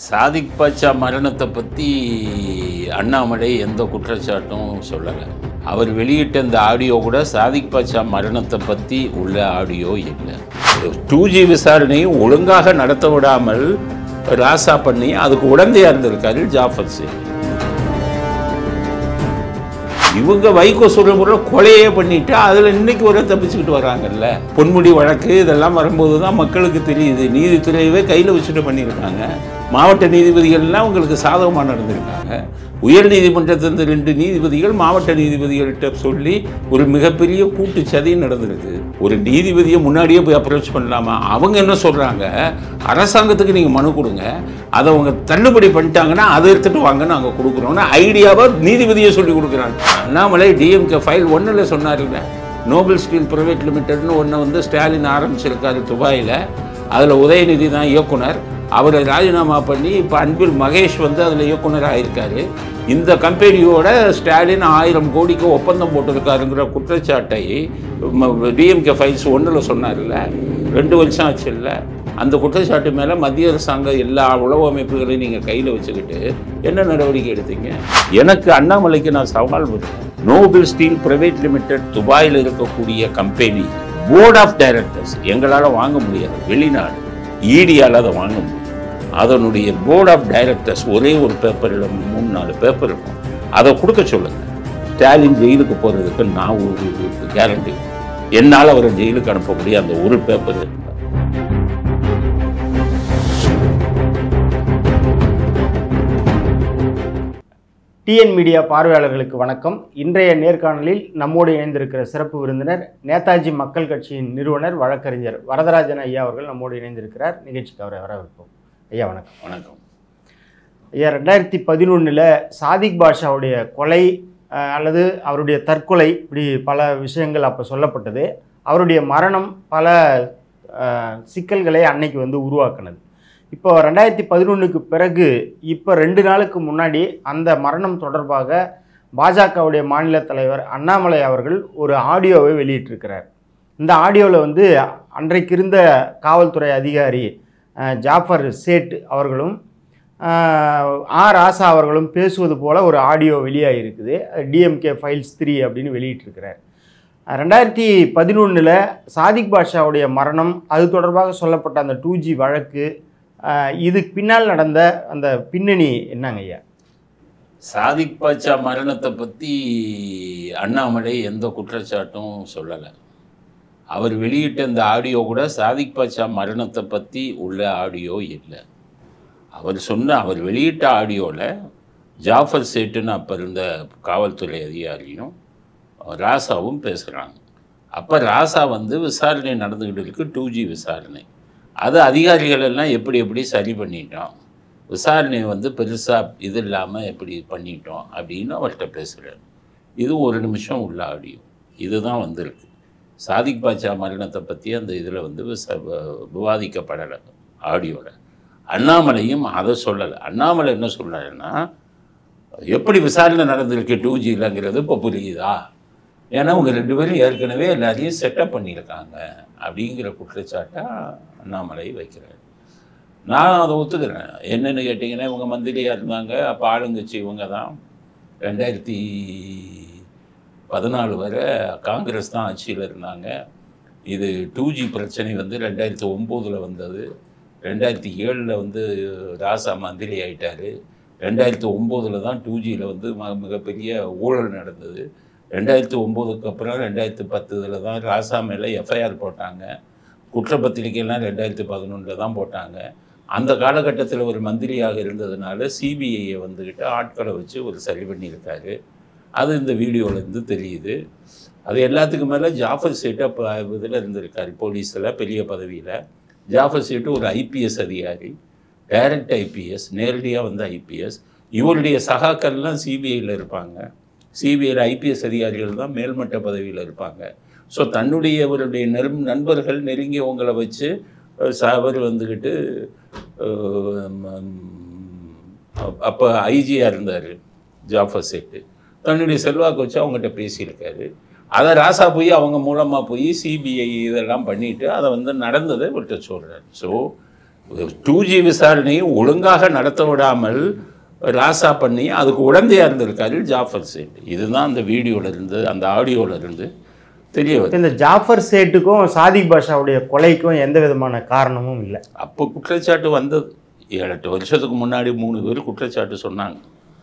சாதிக் பாட்சா மரணத்தை பற்றி அண்ணாமலை எந்த குற்றச்சாட்டும் சொல்லலை அவர் வெளியிட்ட இந்த ஆடியோ கூட சாதிக் பாட்சா மரணத்தை பற்றி உள்ள ஆடியோ இல்லை டூ ஜி விசாரணையும் ஒழுங்காக நடத்த விடாமல் ராசா பண்ணி அதுக்கு உடந்தையாக இருந்திருக்காரு ஜாஃபர் சிங் இவங்க வைகோ சொல்ற முறை கொலையே பண்ணிட்டு அதில் இன்னைக்கு வரை தப்பிச்சுக்கிட்டு வராங்கல்ல பொன்முடி வழக்கு இதெல்லாம் வரும்போது தான் மக்களுக்கு தெரியுது நீதித்துறையவே கையில் வச்சுட்டு பண்ணியிருக்காங்க மாவட்ட நீதிபதிகள்லாம் உங்களுக்கு சாதகமாக நடந்திருக்காங்க உயர் நீதிமன்றத்திலிருந்து ரெண்டு நீதிபதிகள் மாவட்ட நீதிபதிகள்கிட்ட சொல்லி ஒரு மிகப்பெரிய கூட்டு சதி நடந்திருக்கு ஒரு நீதிபதியை முன்னாடியே போய் அப்ரோச் பண்ணலாமா அவங்க என்ன சொல்கிறாங்க அரசாங்கத்துக்கு நீங்கள் மனு கொடுங்க அதை அவங்க தள்ளுபடி பண்ணிட்டாங்கன்னா அதை எடுத்துகிட்டு வாங்க நாங்கள் கொடுக்குறோம்னு ஐடியாவை நீதிபதியை சொல்லி கொடுக்குறாங்க அண்ணாமலை டிஎம்கே ஃபைல் ஒன்றில் சொன்னாருங்க நோபல் ஸ்டீல் ப்ரைவேட் லிமிடெட்னு ஒன்று வந்து ஸ்டாலின் ஆரம்பிச்சிருக்காரு துபாயில் அதில் உதயநிதி தான் இயக்குனர் அவரை ராஜினாமா பண்ணி இப்போ அன்பில் மகேஷ் வந்து அதில் இயக்குனர் ஆயிருக்காரு இந்த கம்பெனியோட ஸ்டாலின் ஆயிரம் கோடிக்கு ஒப்பந்தம் போட்டிருக்காருங்கிற குற்றச்சாட்டை டிஎம்கே ஃபைல்ஸ் ஒன்றில் சொன்னார்ல ரெண்டு வருஷம் ஆச்சு இல்லை அந்த குற்றச்சாட்டு மேலே மத்திய அரசாங்கம் எல்லா உளவு அமைப்புகளையும் நீங்கள் கையில் வச்சுக்கிட்டு என்ன நடவடிக்கை எடுத்தீங்க எனக்கு அண்ணாமலைக்கு நான் சவால் விடுறேன் நோபல் ஸ்டீல் பிரைவேட் லிமிடெட் துபாயில் இருக்கக்கூடிய கம்பெனி போர்ட் ஆஃப் டைரக்டர்ஸ் எங்களால் வாங்க முடியாது வெளிநாடு ஈடியால் அதை வாங்க முடியும் அதனுடைய போர்ட் ஆஃப் டைரக்டர்ஸ் ஒரே ஒரு பேப்பரில் மூணு நாலு பேப்பர் இருக்கும் அதை கொடுக்க சொல்லுங்கள் ஸ்டாலின் ஜெயிலுக்கு போகிறதுக்கு நான் ஒரு கேரண்டி என்னால் அவரை ஜெயிலுக்கு அனுப்ப முடியும் அந்த ஒரு பேப்பர் இருந்தால் டிஎன் மீடியா பார்வையாளர்களுக்கு வணக்கம் இன்றைய நேர்காணலில் நம்மோடு இணைந்திருக்கிற சிறப்பு விருந்தினர் நேதாஜி மக்கள் கட்சியின் நிறுவனர் வழக்கறிஞர் வரதராஜன் ஐயா அவர்கள் நம்மோடு இணைந்திருக்கிறார் நிகழ்ச்சிக்கு அவரை வரவேற்போம் ஐயா வணக்கம் வணக்கம் ஐயா ரெண்டாயிரத்தி பதினொன்றில் சாதிக் பாஷாவுடைய கொலை அஹ், அல்லது அவருடைய தற்கொலை இப்படி பல விஷயங்கள் அப்போ சொல்லப்பட்டது அவருடைய மரணம் பல அஹ், சிக்கல்களை அன்னைக்கு வந்து உருவாக்குனது இப்போ ரெண்டாயிரத்தி பதினொன்றுக்கு பிறகு இப்போ ரெண்டு நாளுக்கு முன்னாடி அந்த மரணம் தொடர்பாக பாஜகவுடைய மாநில தலைவர் அண்ணாமலை அவர்கள் ஒரு ஆடியோவை வெளியிட்டிருக்கிறார் இந்த ஆடியோவில் வந்து அன்றைக்கு இருந்த காவல்துறை அதிகாரி அஹ், ஜாஃபர் சேட் அவர்களும் அஹ், ஆ ராசா அவர்களும் பேசுவது போல் ஒரு ஆடியோ வெளியாகிருக்குது டிஎம்கே ஃபைல்ஸ் த்ரீ அப்படின்னு வெளியிட்டிருக்கிறார் ரெண்டாயிரத்தி பதினொன்றில் சாதிக் பாஷாவுடைய மரணம் அது தொடர்பாக சொல்லப்பட்ட அந்த டூ ஜி வழக்கு அஹ், இதுக்கு பின்னால் நடந்த அந்த பின்னணி என்னங்க ஐயா சாதிக் பாட்சா மரணத்தை பற்றி அண்ணாமலை எந்த குற்றச்சாட்டும் சொல்லலை அவர் வெளியிட்ட இந்த ஆடியோ கூட சாதிக் பாட்சா மரணத்தை பற்றி உள்ள ஆடியோ இல்லை அவர் சொன்ன அவர் வெளியிட்ட ஆடியோவில் ஜாஃபர் சேட்டுன்னு அப்போ இருந்த காவல்துறை அதிகாரியும் ராசாவும் பேசுகிறாங்க அப்போ ராசா வந்து விசாரணை நடந்துக்கிட்டு இருக்கு டூ ஜி விசாரணை அது அதிகாரிகள் எல்லாம் எப்படி எப்படி சரி பண்ணிட்டோம் விசாரணை வந்து பெருசாக இது இல்லாமல் எப்படி பண்ணிட்டோம் அப்படின்னு அவர்கிட்ட பேசுகிறார் இது ஒரு நிமிஷம் உள்ள ஆடியோ இதுதான் வந்திருக்கு சாதிக் பாட்சா மரணத்தை பற்றி அந்த இதில் வந்து விச வ- விவாதிக்கப்படலை ஆடியோவில் அண்ணாமலையும் அதை சொல்லலை அண்ணாமலை என்ன சொல்றாருன்னா எப்படி விசாரணை நடந்திருக்கு டூ ஜிலங்கிறது இப்போ புரியுதா ஏன்னா அவங்க ரெண்டு பேரும் ஏற்கனவே எல்லாரையும் செட்டப் பண்ணியிருக்காங்க அப்படிங்கிற குற்றச்சாட்டை அண்ணாமலை வைக்கிறார் நான் அதை ஒத்துக்கிறேன் என்னென்னு கேட்டிங்கன்னா இவங்க மந்திரியாக இருந்தாங்க அப்போ ஆளுங்கட்சி இவங்க தான் ரெண்டாயிரத்தி பதினாலு வரை காங்கிரஸ் தான் ஆட்சியில் இருந்தாங்க இது டூ ஜி பிரச்சனை வந்து ரெண்டாயிரத்தி ஒம்போதில் வந்தது ரெண்டாயிரத்தி ஏழில் வந்து ராசா மந்திரி ஆயிட்டாரு ரெண்டாயிரத்தி ஒம்போதில் தான் டூ ஜியில் வந்து ம மிகப்பெரிய ஊழல் நடந்தது ரெண்டாயிரத்தி ஒம்போதுக்கு அப்புறம் ரெண்டாயிரத்தி பத்தில் தான் ராசா மேலே எஃப்ஐஆர் போட்டாங்க குற்றப்பத்திரிக்கைலாம் ரெண்டாயிரத்தி பதினொன்றில் தான் போட்டாங்க அந்த காலகட்டத்தில் ஒரு மந்திரியாக இருந்ததுனால சிபிஐயை வந்துக்கிட்டு ஆட்களை வச்சு ஒரு சரி பண்ணியிருக்காரு அது இந்த வீடியோலேருந்து தெரியுது அது எல்லாத்துக்கும் மேலே ஜாஃபர் சேட்டு அப்போ இதில் இருந்திருக்காரு போலீஸில் பெரிய பதவியில் ஜாஃபர் சேட்டு ஒரு ஐபிஎஸ் அதிகாரி டைரக்ட் ஐபிஎஸ் நேரடியாக வந்து ஐபிஎஸ் இவருடைய சகாக்கள்லாம் சிபிஐயில் இருப்பாங்க சிபிஐயில் ஐபிஎஸ் அதிகாரிகள் தான் மேல்மட்ட பதவியில் இருப்பாங்க ஸோ தன்னுடைய அவருடைய நெரும் நண்பர்கள் நெருங்கியவங்களை வச்சு அஹ், ச- அவர் வந்துக்கிட்டு அப்போ ஐஜியாக இருந்தார் ஜாஃபர் சேட்டு தன்னுடைய செல்வாக்கு வச்சு அவங்ககிட்ட பேசியிருக்காரு அதை ராசா போய் அவங்க மூலமாக போய் சிபிஐ இதெல்லாம் பண்ணிட்டு அதை வந்து நடந்ததை விட்டு சொல்கிறார் ஸோ டூ ஜி விசாரணையை ஒழுங்காக நடத்த விடாமல் ராசா பண்ணி அதுக்கு உடந்தையாக இருந்திருக்காரு ஜாஃபர் சேட் இதுதான் அந்த வீடியோல இருந்து அந்த ஆடியோல இருந்து தெரிய வருது இந்த ஜாஃபர் சேட்டுக்கும் சாதிக் பாஷாவுடைய கொலைக்கும் எந்த விதமான காரணமும் இல்லை அப்போ குற்றச்சாட்டு வந்தது ஏழு எட்டு வருஷத்துக்கு முன்னாடி மூணு பேர் குற்றச்சாட்டு சொன்னாங்க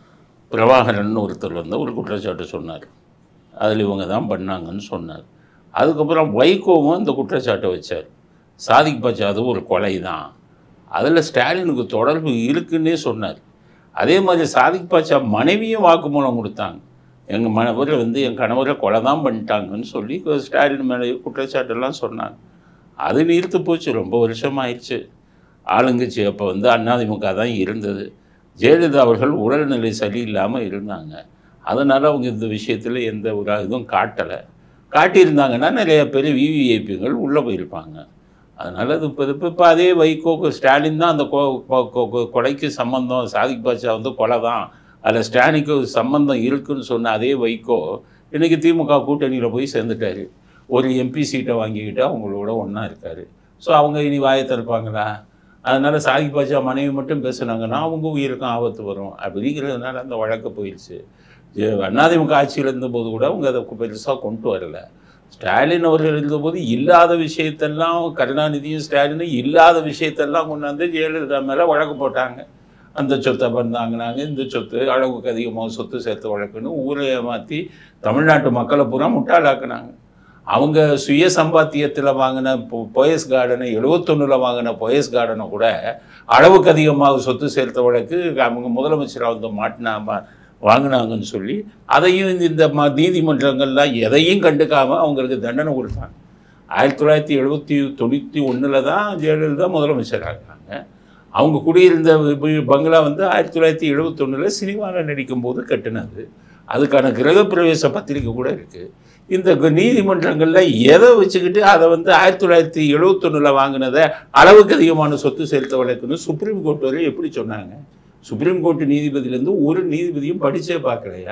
பிரபாகரன் ஒருத்தர் வந்து ஒரு குற்றச்சாட்டு சொன்னார் அதில் இவங்க தான் பண்ணாங்கன்னு சொன்னார் அதுக்கப்புறம் வைகோவும் அந்த குற்றச்சாட்டை வச்சார் சாதிக் பாச்சா அது ஒரு கொலை தான் அதில் ஸ்டாலினுக்கு தொடர்பு இருக்குன்னே சொன்னார் அதே மாதிரி சாதிக் பாச்சா மனைவியும் வாக்குமூலம் கொடுத்தாங்க எங்கள் மனவர் வந்து என் கணவரை கொலை தான் பண்ணிட்டாங்கன்னு சொல்லி ஸ்டாலின் மேலே குற்றச்சாட்டெல்லாம் சொன்னாங்க அது நீர்த்து போச்சு ரொம்ப வருஷம் ஆயிடுச்சு ஆளுங்கட்சி அப்போ வந்து அதிமுக தான் இருந்தது ஜெயலலிதா அவர்கள் உடல்நிலை சரியில்லாமல் இருந்தாங்க அதனால் அவங்க இந்த விஷயத்தில் எந்த ஒரு இதுவும் காட்டலை காட்டியிருந்தாங்கன்னா நிறைய பேர் விவிஐபிகள் உள்ளே போயிருப்பாங்க அதனால் அது இப்போ இப்போ இப்போ அதே வைகோ ஸ்டாலின் தான் அந்த கொ- கொ- கொ- கொ- கொலைக்கு சம்பந்தம் சாதிக் பாட்சா வந்து கொலை தான் அதில் ஸ்டாலினுக்கு ஒரு சம்பந்தம் இருக்குன்னு சொன்ன அதே வைகோ இன்றைக்கி திமுக கூட்டணியில் போய் சேர்ந்துட்டாரு ஒரு எம்பி சீட்டை வாங்கிக்கிட்டு அவங்களோட ஒன்றா இருக்கார் ஸோ அவங்க இனி வாயை திறப்பாங்களா அதனால் சாதிக் பாட்சா மனைவி மட்டும் பேசுனாங்கன்னா அவங்க உயிருக்கும் ஆபத்து வரும் அப்படிங்கிறதுனால அந்த வழக்கு போயிடுச்சு ஜெ- அதிமுக ஆட்சியில் இருந்தபோது கூட அவங்க அதை பெருசாக கொண்டு வரல ஸ்டாலின் அவர்கள் இருந்தபோது இல்லாத விஷயத்தெல்லாம் கருணாநிதியும் ஸ்டாலினும் இல்லாத விஷயத்தெல்லாம் கொண்டாந்து ஜெயலலிதா மேலே வழக்கு போட்டாங்க அந்த சொத்தை பண்ணாங்கனாங்க இந்த சொத்து அளவுக்கு அதிகமாக சொத்து சேர்த்த வழக்குன்னு ஊரை ஏமாற்றி தமிழ்நாட்டு மக்களை பூரா முட்டாளாக்குனாங்க அவங்க சுய சம்பாத்தியத்தில் வாங்கின பொ- போயஸ் கார்டனை எழுபத்தொன்னில் வாங்கின போயஸ் கார்டனை கூட அளவுக்கு அதிகமாக சொத்து சேர்த்த வழக்கு அவங்க முதலமைச்சராக வந்து மாட்டினா மா- வாங்கினாங்கன்னு சொல்லி அதையும் இந்த- இந்த ம நீதிமன்றங்கள்லாம் எதையும் கண்டுக்காமல் அவங்களுக்கு தண்டனை கொடுத்தாங்க ஆயிரத்தி தொள்ளாயிரத்தி எழுபத்தி தொண்ணூற்றி ஒன்றில் தான் ஜெயலலிதா முதலமைச்சர் ஆகினாங்க அவங்க குடியிருந்த வி- பங்களா வந்து ஆயிரத்தி தொள்ளாயிரத்தி எழுபத்தொன்னில் சினிமாவில் நடிக்கும்போது கட்டினது அதுக்கான கிரகப்பிரவேச பத்திரிக்கை கூட இருக்குது இந்த க- நீதிமன்றங்கள்ல எதை வச்சுக்கிட்டு அதை வந்து ஆயிரத்தி தொள்ளாயிரத்தி எழுபத்தொன்னில் வாங்கினதை அளவுக்கு அதிகமான சொத்து செலுத்த வழக்குன்னு சுப்ரீம் கோர்ட் வரை எப்படி சொன்னாங்க சுப்ரீம் கோர்ட் நீதிபதியிலேருந்து ஒரு நீதிபதியும் படிச்சே பார்க்கலையா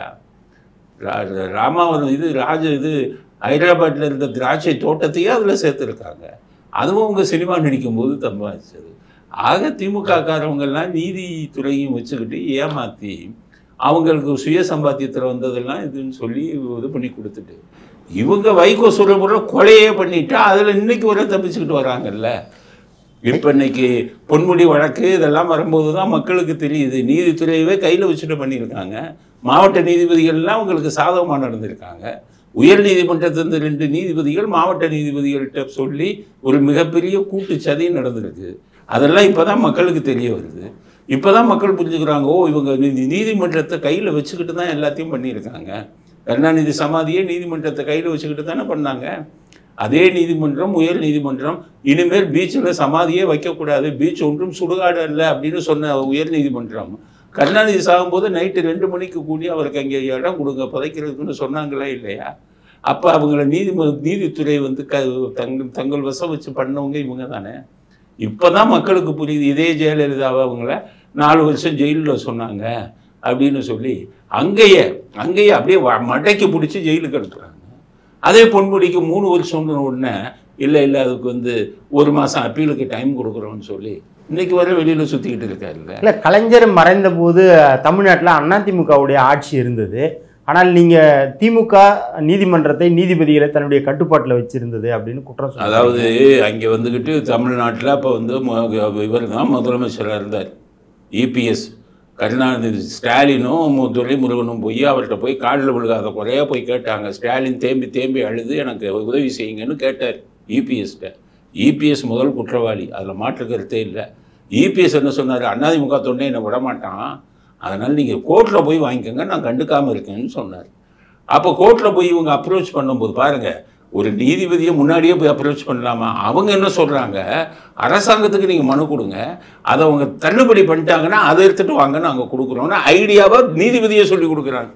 ரா- ராமாவரம் இது ராஜ இது ஹைதராபாத்தில் இருந்த திராட்சை தோட்டத்தையே அதில் சேர்த்துருக்காங்க அதுவும் அவங்க சினிமா நடிக்கும்போது தம்பாச்சது ஆக திமுக காரவங்கெல்லாம் நீதித்துறையும் வச்சுக்கிட்டு ஏமாற்றி அவங்களுக்கு சுய சம்பாத்தியத்தில் வந்ததெல்லாம் இதுன்னு சொல்லி இது பண்ணி கொடுத்துட்டு இவங்க வைகோ சொல்ற முறை கொலையே பண்ணிட்டா அதில் இன்னைக்கு வரை தப்பிச்சுக்கிட்டு வராங்கல்ல இப்போ இன்னைக்கு பொன்முடி வழக்கு இதெல்லாம் வரும்போது தான் மக்களுக்கு தெரியுது நீதித்துறையவே கையில் வச்சுட்டு பண்ணியிருக்காங்க மாவட்ட நீதிபதிகள்லாம் அவங்களுக்கு சாதகமாக நடந்திருக்காங்க உயர் நீதிமன்றத்திலிருந்து ரெண்டு நீதிபதிகள் மாவட்ட நீதிபதிகள்கிட்ட சொல்லி ஒரு மிகப்பெரிய கூட்டு சதி நடந்திருக்கு அதெல்லாம் இப்போ தான் மக்களுக்கு தெரிய வருது இப்போ தான் மக்கள் புரிஞ்சுக்கிறாங்க ஓ இவங்க நீ- நீதிமன்றத்தை கையில் வச்சுக்கிட்டு தான் எல்லாத்தையும் பண்ணியிருக்காங்க கருணாநிதி சமாதியே நீதிமன்றத்தை கையில் வச்சுக்கிட்டு தானே பண்ணாங்க அதே நீதிமன்றம் உயர் நீதிமன்றம் இனிமேல் பீச்சில் சமாதியே வைக்கக்கூடாது பீச் ஒன்றும் சுடுகாடு அல்ல அப்படின்னு சொன்ன உயர் நீதிமன்றம் கருணாநிதி சாகும்போது நைட்டு ரெண்டு மணிக்கு கூடி அவருக்கு அங்கே இடம் கொடுங்க புதைக்கிறதுக்குன்னு சொன்னாங்களா இல்லையா அப்போ அவங்கள நீதிம நீதித்துறை வந்து க தங்கள் தங்கள் வசம் வச்சு பண்ணவங்க இவங்க தானே இப்போ தான் மக்களுக்கு புரியுது இதே ஜெயலலிதாவை அவங்கள நாலு வருஷம் ஜெயிலில் சொன்னாங்க அப்படின்னு சொல்லி அங்கேயே அங்கேயே அப்படியே வ- மடக்கி பிடிச்சி ஜெயிலுக்கு அனுப்புகிறாங்க அதே பொன்முடிக்கு மூணு வருஷம்னு உடனே இல்லை இல்லை அதுக்கு வந்து ஒரு மாதம் அப்பீலுக்கு டைம் கொடுக்குறோன்னு சொல்லி இன்னைக்கு வரை வெளியில் சுற்றிக்கிட்டு இருக்காருல்ல இல்லை கலைஞர் மறைந்த போது தமிழ்நாட்டில் அதிமுகவுடைய ஆட்சி இருந்தது ஆனால் நீங்கள் திமுக நீதிமன்றத்தை நீதிபதிகளை தன்னுடைய கட்டுப்பாட்டில் வச்சிருந்தது அப்படின்னு குற்றம் சொல்றாங்க. அதாவது அங்கே வந்துக்கிட்டு தமிழ்நாட்டில் அப்போ வந்து இவர் தான் முதலமைச்சராக இருந்தார் இபிஎஸ் கருணாநிதி ஸ்டாலினும் மு- துரைமுருகனும் போய் அவர்கிட்ட போய் காலில் விழுகாத குறையா போய் கேட்டாங்க ஸ்டாலின் தேம்பி தேம்பி அழுது எனக்கு உதவி செய்யுங்கன்னு கேட்டார் இபிஎஸ்கிட்ட இபிஎஸ் முதல் குற்றவாளி அதில் மாற்று கருத்தே இல்லை இபிஎஸ் என்ன சொன்னார் அதிமுக தொண்டை என்னை விட மாட்டான் அதனால் நீங்கள் கோர்ட்டில் போய் வாங்கிக்கோங்க நான் கண்டுக்காமல் இருக்கேன்னு சொன்னார் அப்போ கோர்ட்டில் போய் இவங்க அப்ரோச் பண்ணும்போது பாருங்க ஒரு நீதிபதியை முன்னாடியே போய் அப்ரோச் பண்ணலாமா அவங்க என்ன சொல்கிறாங்க அரசாங்கத்துக்கு நீங்கள் மனு கொடுங்க அதை அவங்க தள்ளுபடி பண்ணிட்டாங்கன்னா அதை எடுத்துகிட்டு வாங்க நாங்கள் கொடுக்குறோம்னு ஐடியாவை நீதிபதியே சொல்லி கொடுக்குறாங்க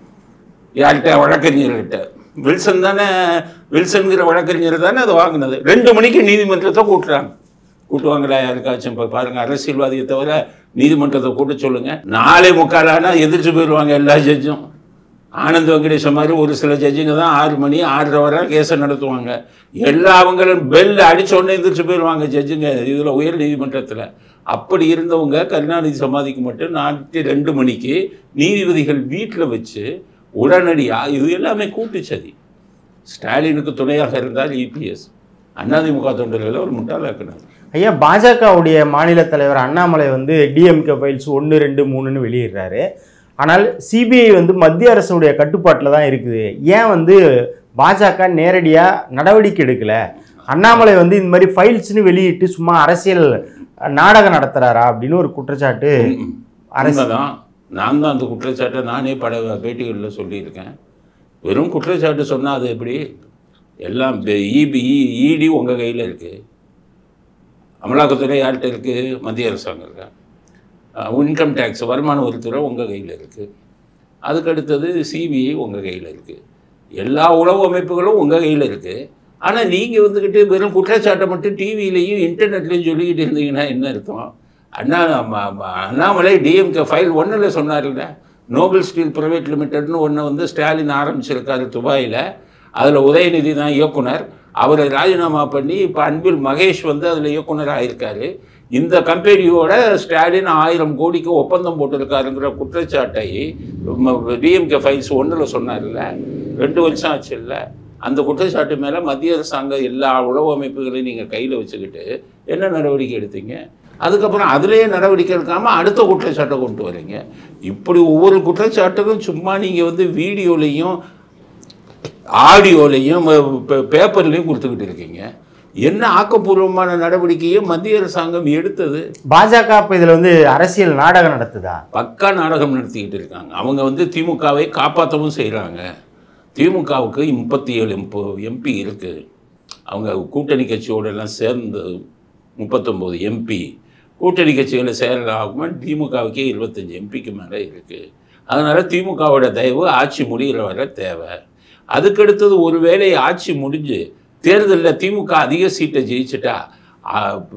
யார்கிட்ட வழக்கறிஞர்கிட்ட வில்சன் தானே வில்சன்கிற வழக்கறிஞர் தானே அதை வாங்கினது ரெண்டு மணிக்கு நீதிமன்றத்தை கூட்டுறாங்க கூட்டுவாங்களா யாருக்காச்சும் இப்போ பாருங்க அரசியல்வாதியை தவிர நீதிமன்றத்தை கூட்ட சொல்லுங்க நாளை முக்காலானா எதிர்த்து போயிடுவாங்க எல்லா ஜட்ஜும் ஆனந்த் வெங்கடேஷன் மாதிரி ஒரு சில ஜட்ஜுங்க தான் ஆறு மணி ஆறரை வரை கேஸை நடத்துவாங்க எல்லா அவங்களும் பெல் அடிச்ச உடனே எந்திரிச்சு போயிடுவாங்க ஜட்ஜுங்க இதில் உயர் நீதிமன்றத்தில் அப்படி இருந்தவங்க கருணாநிதி சமாதிக்கு மட்டும் நாட்டு ரெண்டு மணிக்கு நீதிபதிகள் வீட்டில் வச்சு உடனடியாக இது எல்லாமே கூட்டுச்சதி ஸ்டாலினுக்கு துணையாக இருந்தால் இபிஎஸ் அதிமுக தொண்டர்களை ஒரு முட்டாளாக்குனார் ஐயா பாஜகவுடைய மாநில தலைவர் அண்ணாமலை வந்து டிஎம்கே ஃபைல்ஸ் ஒன்று ரெண்டு மூணுன்னு வெளியிடுறாரு ஆனால் சிபிஐ வந்து மத்திய அரசுடைய கட்டுப்பாட்டில் தான் இருக்குது ஏன் வந்து பாஜக நேரடியாக நடவடிக்கை எடுக்கல அண்ணாமலை வந்து இந்த மாதிரி ஃபைல்ஸ்னு வெளியிட்டு சும்மா அரசியல் நாடகம் நடத்துறாரா அப்படின்னு ஒரு குற்றச்சாட்டு அரசு- உண்மைதான் நான் தான் அந்த குற்றச்சாட்டை நானே பட பேட்டிகளில் சொல்லியிருக்கேன் வெறும் குற்றச்சாட்டு சொன்னால் அது எப்படி எல்லாம் இபி இடி உங்கள் கையில் இருக்குது அமலாக்கத்துறை யார்கிட்ட இருக்குது மத்திய அரசாங்கம் இருக்கா இன்கம் டேக்ஸ் வருமான வரித்துறை உங்கள் கையில் இருக்குது அதுக்கு அடுத்தது சிபிஐ உங்கள் கையில் இருக்குது எல்லா உளவு அமைப்புகளும் உங்கள் கையில் இருக்குது ஆனால் நீங்கள் வந்துக்கிட்டு வெறும் குற்றச்சாட்டை மட்டும் டிவிலையும் இன்டர்நெட்லையும் சொல்லிக்கிட்டு இருந்தீங்கன்னா என்ன அர்த்தம் அண்ணா ம- ம- அண்ணாமலை டிஎம்கே ஃபைல் ஒன்றில் சொன்னார்ல நோபல் ஸ்டீல் பிரைவேட் லிமிடெட்னு ஒன்று வந்து ஸ்டாலின் ஆரம்பிச்சிருக்காரு துபாயில் அதில் உதயநிதி தான் இயக்குனர் அவரை ராஜினாமா பண்ணி இப்போ அன்பில் மகேஷ் வந்து அதில் இயக்குனர் ஆயிருக்காரு இந்த கம்பெனியோட ஸ்டாலின் ஆயிரம் கோடிக்கு ஒப்பந்தம் போட்டிருக்காருங்கிற குற்றச்சாட்டை டிஎம்கே ஃபைல்ஸ் ஒன்றில் சொன்னார்ல ரெண்டு வருஷம் ஆச்சு இல்லை அந்த குற்றச்சாட்டு மேலே மத்திய அரசாங்கம் எல்லா உளவு அமைப்புகளையும் நீங்கள் கையில் வச்சுக்கிட்டு என்ன நடவடிக்கை எடுத்தீங்க அதுக்கப்புறம் அதுலேயே நடவடிக்கை எடுக்காமல் அடுத்த குற்றச்சாட்டை கொண்டு வரீங்க இப்படி ஒவ்வொரு குற்றச்சாட்டுக்கும் சும்மா நீங்கள் வந்து வீடியோலையும் ஆடியோலையும் பேப்பர்லையும் கொடுத்துக்கிட்டு இருக்கீங்க என்ன ஆக்கப்பூர்வமான நடவடிக்கையை மத்திய அரசாங்கம் எடுத்தது பாஜக இப்போ இதில் வந்து அரசியல் நாடகம் நடத்துதா பக்கா நாடகம் நடத்திக்கிட்டு இருக்காங்க அவங்க வந்து திமுகவை காப்பாற்றவும் செய்கிறாங்க திமுகவுக்கு முப்பத்தி ஏழு எம்பி இருக்குது அவங்க கூட்டணி கட்சியோட எல்லாம் சேர்ந்து முப்பத்தொம்போது எம்பி கூட்டணி கட்சிகளை சேரலாகுமா திமுகவுக்கே இருபத்தஞ்சி எம்பிக்கு மேலே இருக்குது அதனால் திமுகவோட தயவு ஆட்சி முடிகிற வரை தேவை அதுக்கடுத்தது ஒருவேளை ஆட்சி முடிஞ்சு தேர்தலில் திமுக அதிக சீட்டை ஜெயிச்சிட்டா ஆ,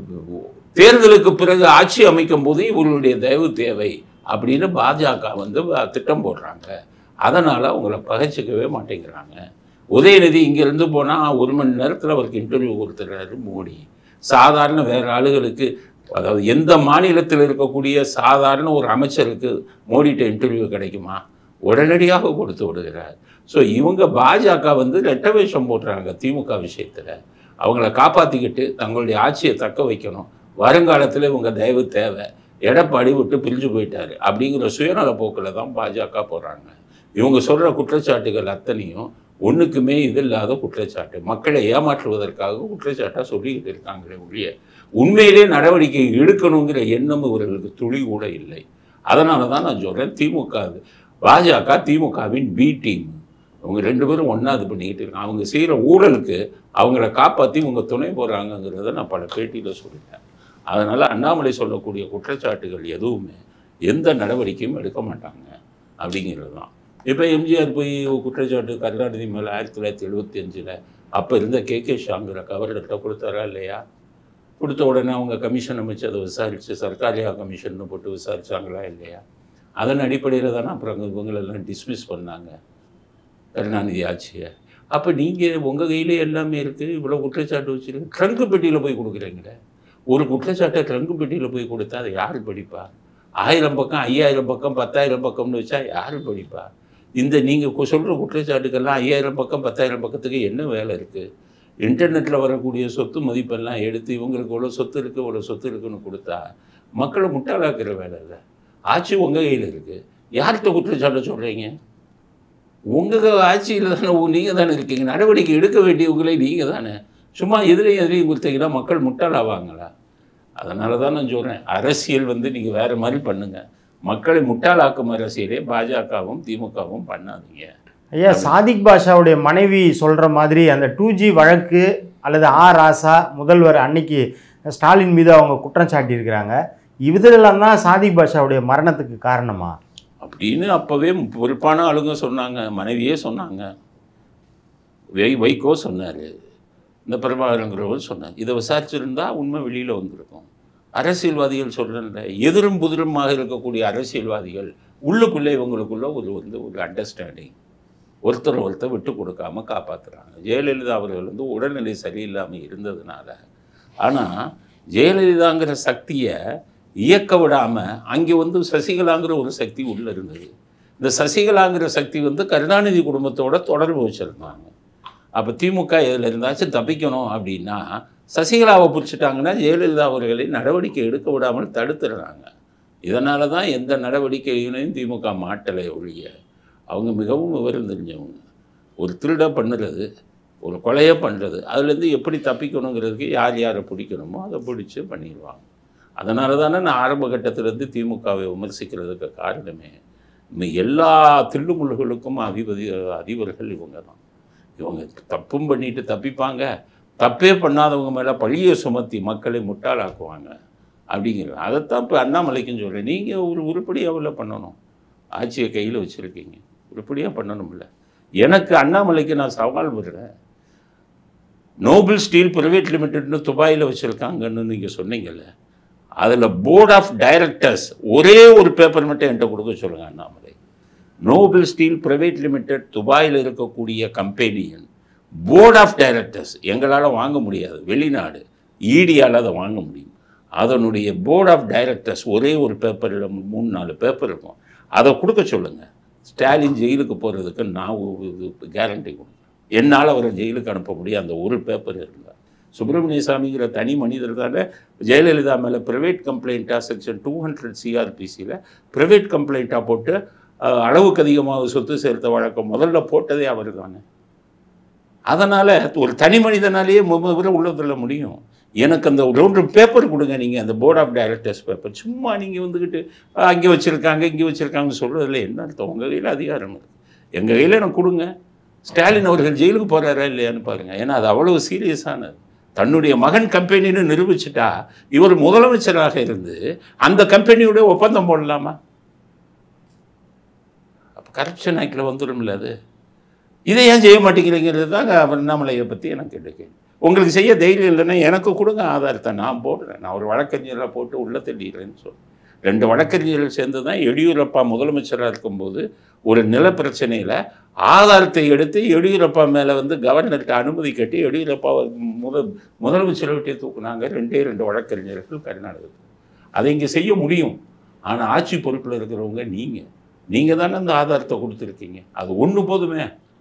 தேர்தலுக்கு பிறகு ஆட்சி அமைக்கும் போது இவர்களுடைய தயவு தேவை அப்படின்னு பாஜக வந்து வ- திட்டம் போடுறாங்க அதனால் அவங்கள பகைச்சிக்கவே மாட்டேங்கிறாங்க உதயநிதி இங்கேருந்து போனால் ஒரு மணி நேரத்தில் அவருக்கு இன்டர்வியூ கொடுத்துட்றாரு மோடி சாதாரண வேறு ஆளுகளுக்கு அதாவது எந்த மாநிலத்தில் இருக்கக்கூடிய சாதாரண ஒரு அமைச்சருக்கு மோடிட்ட இன்டர்வியூ கிடைக்குமா உடனடியாக கொடுத்து விடுகிறார் ஸோ இவங்க பாஜக வந்து ரெட்ட வேஷம் போடுறாங்க திமுக விஷயத்தில் அவங்கள காப்பாற்றிக்கிட்டு தங்களுடைய ஆட்சியை தக்க வைக்கணும் வருங்காலத்தில் இவங்க தயவு தேவை எடப்பாடி விட்டு பிரிஞ்சு போயிட்டாரு அப்படிங்கிற சுயநல போக்கில் தான் பாஜக போடுறாங்க இவங்க சொல்கிற குற்றச்சாட்டுகள் அத்தனையும் ஒன்றுக்குமே இது இல்லாத குற்றச்சாட்டு மக்களை ஏமாற்றுவதற்காக குற்றச்சாட்டாக சொல்லிக்கிட்டு இருக்காங்களே ஒழிய உண்மையிலே நடவடிக்கை எடுக்கணுங்கிற எண்ணம் இவர்களுக்கு துளி கூட இல்லை அதனால தான் நான் சொல்கிறேன் திமுக அது. பாஜக திமுகவின் பி டீம் அவங்க ரெண்டு பேரும் ஒன்றா இது பண்ணிக்கிட்டு இருக்காங்க அவங்க செய்கிற ஊழலுக்கு அவங்கள காப்பாற்றி இவங்க துணை போகிறாங்கங்கிறத நான் பல பேட்டியில் சொல்லிட்டேன் அதனால் அண்ணாமலை சொல்லக்கூடிய குற்றச்சாட்டுகள் எதுவுமே எந்த நடவடிக்கையும் எடுக்க மாட்டாங்க அப்படிங்கிறது தான் இப்போ எம்ஜிஆர் போய் குற்றச்சாட்டு கருணாநிதி மேலே ஆயிரத்தி தொள்ளாயிரத்தி எழுபத்தி அஞ்சில் அப்போ இருந்த கே கே ஷாங்கிற கவர்னர்கிட்ட கொடுத்தாரா இல்லையா கொடுத்த உடனே அவங்க கமிஷன் அமைச்சு அதை விசாரித்து சர்க்காரியா கமிஷன் போட்டு விசாரிச்சாங்களா இல்லையா அதன் அடிப்படையில் தானே அப்புறம் அங்கே இவங்களெல்லாம் டிஸ்மிஸ் பண்ணாங்க கருணாநிதி ஆட்சியை அப்போ நீங்கள் உங்கள் கையிலே எல்லாமே இருக்குது இவ்வளோ குற்றச்சாட்டு வச்சுருக்கு ட்ரங்கு பெட்டியில் போய் கொடுக்குறீங்களே ஒரு குற்றச்சாட்டை ட்ரங்கு பெட்டியில் போய் கொடுத்தா அதை யார் படிப்பா ஆயிரம் பக்கம் ஐயாயிரம் பக்கம் பத்தாயிரம் பக்கம்னு வச்சா யார் படிப்பா இந்த நீங்கள் சொல்கிற குற்றச்சாட்டுக்கெல்லாம் ஐயாயிரம் பக்கம் பத்தாயிரம் பக்கத்துக்கு என்ன வேலை இருக்குது இன்டர்நெட்டில் வரக்கூடிய சொத்து மதிப்பெல்லாம் எடுத்து இவங்களுக்கு இவ்வளோ சொத்து இருக்குது இவ்வளோ சொத்து இருக்குன்னு கொடுத்தா மக்களை முட்டாளாக்குற வேலை இல்லை ஆட்சி உங்கள் கையில் இருக்குது யார்கிட்ட குற்றச்சாட்டை சொல்கிறீங்க உங்கள் ஆட்சியில் தானே நீங்கள் தானே இருக்கீங்க நடவடிக்கை எடுக்க வேண்டியவங்களே நீங்கள் தானே சும்மா எதிரையும் எதிரையும் கொடுத்தீங்கன்னா மக்கள் முட்டாளாவாங்களா அதனால தான் நான் சொல்கிறேன் அரசியல் வந்து நீங்கள் வேறு மாதிரி பண்ணுங்கள் மக்களை முட்டாளாக்கும் அரசியலே பாஜகவும் திமுகவும் பண்ணாதீங்க ஐயா சாதிக் பாஷாவுடைய மனைவி சொல்கிற மாதிரி அந்த டூ ஜி வழக்கு அல்லது ஆ ராசா முதல்வர் அன்னைக்கு ஸ்டாலின் மீது அவங்க குற்றம் சாட்டியிருக்கிறாங்க இதெல்லாம் தான் சாதிக் பாஷாவுடைய மரணத்துக்கு காரணமா அப்படின்னு அப்போவே பொறுப்பான ஆளுங்க சொன்னாங்க மனைவியே சொன்னாங்க வை வைகோ சொன்னார் இந்த பிரபாகரங்கிறவர் சொன்னார் இதை விசாரிச்சிருந்தா உண்மை வெளியில் வந்திருக்கும் அரசியல்வாதிகள் சொல்கிறேன்ல எதிரும் புதிருமாக இருக்கக்கூடிய அரசியல்வாதிகள் உள்ளுக்குள்ளே இவங்களுக்குள்ள ஒரு வந்து ஒரு அண்டர்ஸ்டாண்டிங் ஒருத்தர் ஒருத்தர் விட்டு கொடுக்காம காப்பாற்றுறாங்க ஜெயலலிதா அவர்கள் வந்து உடல்நிலை சரியில்லாமல் இருந்ததுனால ஆனால் ஜெயலலிதாங்கிற சக்தியை இயக்க விடாமல் அங்கே வந்து சசிகலாங்கிற ஒரு சக்தி உள்ளே இருந்தது இந்த சசிகலாங்கிற சக்தி வந்து கருணாநிதி குடும்பத்தோட தொடர்பு வச்சுருந்தாங்க அப்போ திமுக இதில் இருந்தாச்சும் தப்பிக்கணும் அப்படின்னா சசிகலாவை பிடிச்சிட்டாங்கன்னா ஜெயலலிதா அவர்களை நடவடிக்கை எடுக்க விடாமல் தடுத்துடுறாங்க இதனால தான் எந்த நடவடிக்கைகளையும் திமுக மாட்டலை ஒழிய அவங்க மிகவும் விவரம் தெரிஞ்சவங்க ஒரு திருட பண்ணுறது ஒரு கொலையை பண்ணுறது அதுலேருந்து எப்படி தப்பிக்கணுங்கிறதுக்கு யார் யாரை பிடிக்கணுமோ அதை பிடிச்சி பண்ணிடுவாங்க அதனால தானே நான் ஆரம்ப கட்டத்திலேருந்து திமுகவை விமர்சிக்கிறதுக்கு காரணமே இந்த எல்லா தில்லுமுள்ளுகளுக்கும் அதிபதி அதிபர்கள் இவங்க தான் இவங்க தப்பும் பண்ணிட்டு தப்பிப்பாங்க தப்பே பண்ணாதவங்க மேலே பழியை சுமத்தி மக்களை முட்டாளாக்குவாங்க அப்படிங்கிறது அதைத்தான் இப்போ அண்ணாமலைக்கும் சொல்கிறேன் நீங்கள் ஒரு உருப்படியாக பண்ணணும் ஆட்சியை கையில் வச்சுருக்கீங்க உருப்படியாக பண்ணணும்ல எனக்கு அண்ணாமலைக்கு நான் சவால் விடுறேன் நோபல் ஸ்டீல் பிரைவேட் லிமிடெட்னு துபாயில் வச்சுருக்காங்கன்னு நீங்கள் சொன்னீங்கல்ல அதில் போர்ட் ஆஃப் டைரக்டர்ஸ் ஒரே ஒரு பேப்பர் மட்டும் என்கிட்ட கொடுக்க சொல்லுங்கள் Annamalai noble steel private limited துபாயில் இருக்கக்கூடிய கம்பெனியின் போர்ட் ஆஃப் டைரக்டர்ஸ் எங்களால் வாங்க முடியாது வெளிநாடு ஈடியால் அதை வாங்க முடியும் அதனுடைய போர்ட் ஆஃப் டைரக்டர்ஸ் ஒரே ஒரு பேப்பரில் மூணு நாலு பேப்பர் இருக்கும் அதை கொடுக்க சொல்லுங்கள் ஸ்டாலின் ஜெயிலுக்கு போகிறதுக்கு நான் கேரண்டி கொடுக்குறேன் என்னால் அவரை ஜெயிலுக்கு அனுப்ப முடியும் அந்த ஒரு பேப்பர் இருந்தால் சுப்பிரமணிய சாமிங்கிற தனி மனிதர் தானே ஜெயலலிதா மேலே ப்ரைவேட் கம்ப்ளைண்ட்டாக செக்ஷன் டூ ஹண்ட்ரட் சிஆர்பிசியில் ப்ரைவேட் கம்ப்ளைண்ட்டாக போட்டு அஹ், அளவுக்கு அதிகமாக சொத்து சேர்த்த வழக்கம் முதல்ல போட்டதே அவர் தானே அதனால் ஒரு தனி மனிதனாலேயே முதல்ல உள்ள தள்ள முடியும் எனக்கு அந்த ரெண்டு பேப்பர் கொடுங்க நீங்கள் அந்த போர்ட் ஆஃப் டைரக்டர்ஸ் பேப்பர் சும்மா நீங்கள் வந்துக்கிட்டு அஹ், அங்கே வச்சுருக்காங்க இங்கே வச்சுருக்காங்க சொல்கிறதுல என்ன அர்த்தம் உங்கள் கையில் அதிகாரம் இருக்குது எங்கள் கையில் எனக்கு கொடுங்க ஸ்டாலின் அவர்கள் ஜெயிலுக்கு போகிறாரா இல்லையான்னு பாருங்கள் ஏன்னா அது அவ்வளவு சீரியஸானது தன்னுடைய மகன் கம்பெனின்னு நிரூபிச்சிட்டா இவர் முதலமைச்சராக இருந்து அந்த கம்பெனியோட ஒப்பந்தம் போடலாமா அப்போ கரப்ஷன் ஆக்டில் வந்துடும்ல அது இதை ஏன் செய்ய மாட்டேங்கிறீங்கிறது தான் அண்ணாமலையை பற்றி எனக்கு கேட்டுக்கு உங்களுக்கு செய்ய தைரியம் இல்லைன்னா எனக்கு கொடுங்க ஆதாரத்தை நான் போடுறேன் நான் ஒரு வழக்கறிஞராக போட்டு உள்ள தள்ளிடுறேன்னு சொல்றேன் ரெண்டு வழக்கறிஞர்கள் சேர்ந்து தான் எடியூரப்பா முதலமைச்சராக இருக்கும்போது ஒரு நில பிரச்சனையில் ஆதாரத்தை எடுத்து எடியூரப்பா மேலே வந்து கவர்னர்கிட்ட அனுமதி கட்டி எடியூரப்பாவை முதல் முதலமைச்சரை விட்டே தூக்குனாங்க ரெண்டே ரெண்டு வழக்கறிஞர்கள் கர்நாடகத்தில் அதை இங்கே செய்ய முடியும் ஆனால் ஆட்சி பொறுப்பில் இருக்கிறவங்க நீங்கள் நீங்கள் தானே அந்த ஆதாரத்தை கொடுத்துருக்கீங்க அது ஒன்று போதுமே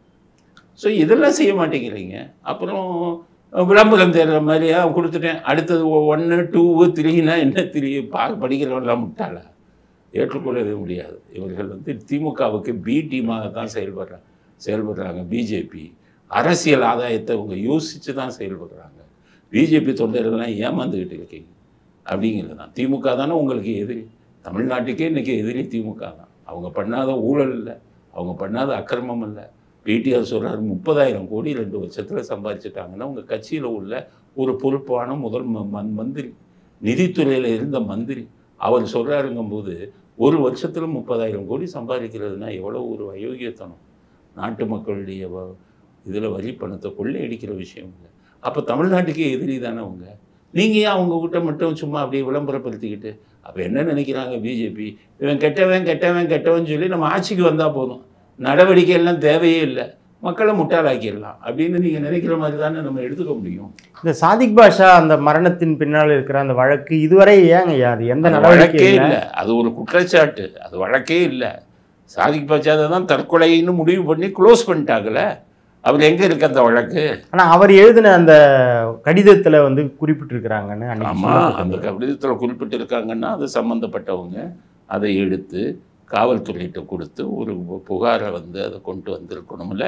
ஸோ இதெல்லாம் செய்ய மாட்டேங்கிறீங்க அப்புறம் விளம்பரம் தேடுற மாதிரி "ஆ, கொடுத்துட்டேன் அடுத்தது ஒன்று டூ த்ரீனா என்ன த்ரீ பா படிக்கிறவங்களாம் முட்டாளா ஏற்றுக்கொள்ளவே முடியாது இவர்கள் வந்து திமுகவுக்கு பி டீமாக தான் செயல்படுறாங்க செயல்படுறாங்க பிஜேபி அரசியல் ஆதாயத்தை அவங்க யோசித்து தான் செயல்படுறாங்க பிஜேபி தொண்டர்கள்லாம் ஏமாந்துக்கிட்டு இருக்கீங்க அப்படிங்கிறது தான் திமுக தானே உங்களுக்கு எதிரி தமிழ்நாட்டுக்கே இன்றைக்கி எதிரி திமுக தான் அவங்க பண்ணாத ஊழல் இல்லை அவங்க பண்ணாத அக்கிரமம் இல்லை பிடிஆர் சொல்கிறார் முப்பதாயிரம் கோடி ரெண்டு வருஷத்தில் சம்பாதிச்சிட்டாங்கன்னா உங்கள் கட்சியில் உள்ள ஒரு பொறுப்பான முதல் ம- ம- மந்திரி நிதித்துறையில் இருந்த மந்திரி அவர் சொல்கிறாருங்கும்போது ஒரு வருஷத்தில் முப்பதாயிரம் கோடி சம்பாதிக்கிறதுனா எவ்வளோ ஒரு அயோக்கியத்தனம் நாட்டு மக்களுடைய இதில் வரி பணத்தை கொள்ளையடிக்கிற விஷயம் இல்லை அப்போ தமிழ்நாட்டுக்கே எதிரி தானே அவங்க நீங்கள் ஏன் அவங்கக்கிட்ட மட்டும் சும்மா அப்படியே விளம்பரப்படுத்திக்கிட்டு அப்போ என்ன நினைக்கிறாங்க பிஜேபி இவன் கெட்டவன் கெட்டவன் கெட்டவன் சொல்லி நம்ம ஆட்சிக்கு வந்தால் போதும் நடவடிக்கை எல்லாம் தேவையே இல்லை மக்களை முட்டாளாக்கிடலாம் அப்படின்னு நீங்கள் நினைக்கிற மாதிரி தானே நம்ம எடுத்துக்க முடியும் இந்த சாதிக் பாஷா அந்த மரணத்தின் பின்னால் இருக்கிற அந்த வழக்கு இதுவரை ஏங்க ஐயா அது எந்த அது நடவடிக்கை வழக்கே இல்லை? இல்லை அது ஒரு குற்றச்சாட்டு அது வழக்கே இல்லை சாதிக் பாச்சாதை தான் தற்கொலைன்னு முடிவு பண்ணி க்ளோஸ் பண்ணிட்டாங்கல்ல அவர் எங்கே இருக்கு அந்த வழக்கு ஆனா அவர் எழுதின அந்த கடிதத்துல வந்து குறிப்பிட்டிருக்கிறாங்கன்னு அன்னைக்கு ஆமாம் சொல்லப்பட்டது. அந்த கடிதத்தில் குறிப்பிட்டிருக்காங்கன்னா அது சம்மந்தப்பட்டவங்க அதை எடுத்து காவல்துறையிட்ட கொடுத்து ஒரு புகாரை வந்து அதை கொண்டு வந்திருக்கணும்ல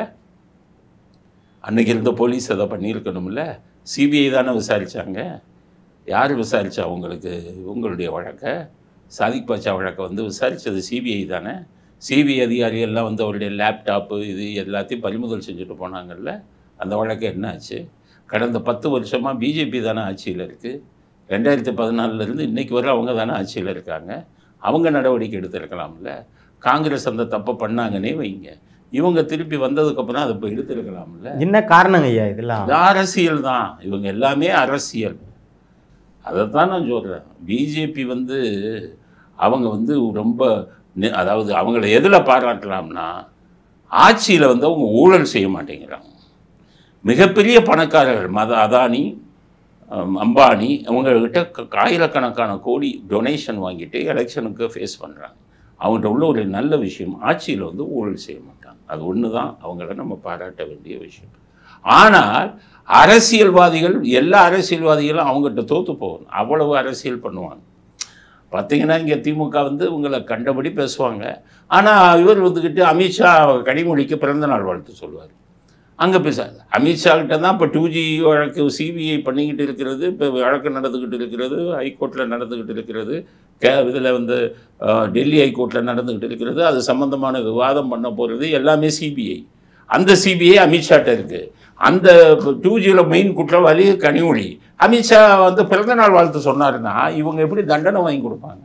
அன்னைக்கு இருந்த போலீஸ் அதை பண்ணியிருக்கணும்ல சிபிஐ தானே விசாரிச்சாங்க யார் விசாரிச்சா உங்களுக்கு உங்களுடைய வழக்கை சாதிக் பாட்சா வழக்கை வந்து விசாரித்தது சிபிஐ தானே சிபிஐ அதிகாரிகள்லாம் வந்து அவருடைய லேப்டாப்பு இது எல்லாத்தையும் பறிமுதல் செஞ்சுட்டு போனாங்கல்ல அந்த வழக்கு என்ன ஆச்சு கடந்த பத்து வருஷமாக பிஜேபி தானே ஆட்சியில் இருக்குது ரெண்டாயிரத்தி பதினாலிருந்து இன்னைக்கு வரை அவங்க தானே ஆட்சியில் இருக்காங்க அவங்க நடவடிக்கை எடுத்திருக்கலாம்ல காங்கிரஸ் அந்த தப்பை பண்ணாங்கன்னே வைங்க இவங்க திருப்பி வந்ததுக்கப்புறம் அதை இப்போ எடுத்திருக்கலாம்ல என்ன காரணங்க ஐயா இதெல்லாம் இது அரசியல் தான் இவங்க எல்லாமே அரசியல் அதைத்தான் நான் சொல்கிறேன் பிஜேபி வந்து அவங்க வந்து ரொம்ப நி- அதாவது அவங்கள எதில் பாராட்டலாம்னா ஆட்சியில் வந்து அவங்க ஊழல் செய்ய மாட்டேங்கிறாங்க மிகப்பெரிய பணக்காரர்கள் மத அதானி அம், அம்பானி அவங்கக்கிட்ட க- ஆயிரக்கணக்கான கோடி டொனேஷன் வாங்கிட்டு எலெக்ஷனுக்கு ஃபேஸ் பண்ணுறாங்க அவங்கள்ட்ட உள்ள ஒரு நல்ல விஷயம் ஆட்சியில் வந்து ஊழல் செய்ய மாட்டாங்க அது ஒன்று தான் அவங்கள நம்ம பாராட்ட வேண்டிய விஷயம் ஆனால் அரசியல்வாதிகள் எல்லா அரசியல்வாதிகளும் அவங்ககிட்ட தோற்று போகணும் அவ்வளவு அரசியல் பண்ணுவாங்க பார்த்தீங்கன்னா இங்கே திமுக வந்து உங்களை கண்டபடி பேசுவாங்க ஆனால் இவர் வந்துக்கிட்டு அமித்ஷா கனிமொழிக்கு பிறந்த நாள் வாழ்த்து சொல்லுவார் அங்கே பேசாது அமித்ஷா கிட்ட தான் இப்போ டூ ஜி வழக்கு சிபிஐ பண்ணிக்கிட்டு இருக்கிறது இப்போ வழக்கு நடந்துக்கிட்டு இருக்கிறது ஹைகோர்ட்டில் நடந்துக்கிட்டு இருக்கிறது கே இதில் வந்து அஹ், டெல்லி ஹைகோர்ட்டில் நடந்துக்கிட்டு இருக்கிறது அது சம்மந்தமான விவாதம் பண்ண போகிறது எல்லாமே சிபிஐ அந்த சிபிஐ அமித்ஷாட்ட இருக்குது அந்த டூ ஜியில் மெயின் குற்றவாளி கனிமொழி அமித்ஷா வந்து பிறந்த நாள் வாழ்த்து சொன்னாருன்னா இவங்க எப்படி தண்டனை வாங்கி கொடுப்பாங்க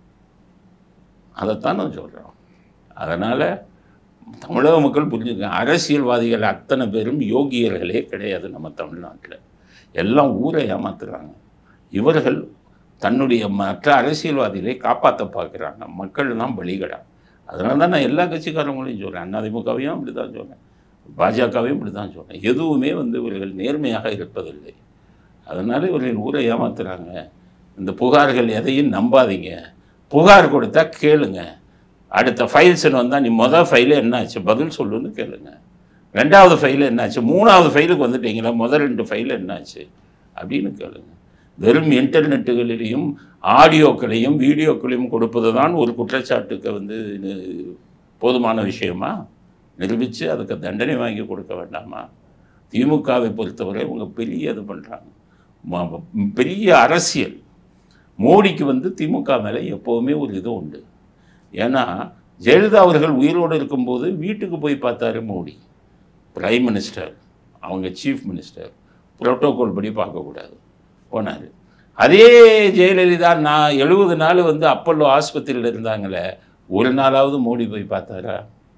அதைத்தான் நான் சொல்கிறோம் அதனால் தமிழக மக்கள் புரிஞ்சுக்க அரசியல்வாதிகள் அத்தனை பேரும் யோகியர்களே கிடையாது நம்ம தமிழ்நாட்டில் எல்லாம் ஊரை ஏமாத்துறாங்க இவர்கள் தன்னுடைய மற்ற அரசியல்வாதிகளை காப்பாற்ற பார்க்குறாங்க மக்கள் தான் பலிகடா அதனால தான் நான் எல்லா கட்சிக்காரங்களையும் சொல்கிறேன் அதிமுகவையும் அப்படி தான் சொல்கிறேன் பாஜகவையும் இப்படி தான் சொல்கிறேன் எதுவுமே வந்து இவர்கள் நேர்மையாக இருப்பதில்லை அதனால் இவர்கள் ஊரை ஏமாத்துறாங்க இந்த புகார்கள் எதையும் நம்பாதீங்க புகார் கொடுத்தா கேளுங்க அடுத்த ஃபைல்ஸ்னு வந்தால் நீ மொதல் ஃபைலு என்னாச்சு பதில் சொல்லுன்னு கேளுங்க ரெண்டாவது ஃபைலு என்னாச்சு மூணாவது ஃபைலுக்கு வந்துட்டீங்களா முதல் ரெண்டு ஃபைல் என்னாச்சு அப்படின்னு கேளுங்க வெறும் இன்டர்நெட்டுகளிலையும் ஆடியோக்களையும் வீடியோக்களையும் கொடுப்பது தான் ஒரு குற்றச்சாட்டுக்கு வந்து இது போதுமான விஷயமா நிரூபித்து அதுக்கு தண்டனை வாங்கி கொடுக்க வேண்டாமா திமுகவை பொறுத்தவரை இவங்க பெரிய இது பண்ணுறாங்க பெரிய அரசியல் மோடிக்கு வந்து திமுக மேலே எப்போவுமே ஒரு இது உண்டு ஏன்னா ஜெயலலிதா அவர்கள் உயிரோடு இருக்கும்போது வீட்டுக்கு போய் பார்த்தாரு மோடி பிரைம் மினிஸ்டர் அவங்க சீஃப் மினிஸ்டர் புரோட்டோகால் படி பார்க்கக்கூடாது போனார் அதே ஜெயலலிதா நான் எழுபது நாள் வந்து அப்பல்லோ ஆஸ்பத்திரியில் இருந்தாங்களே ஒரு நாளாவது மோடி போய் பார்த்தாரா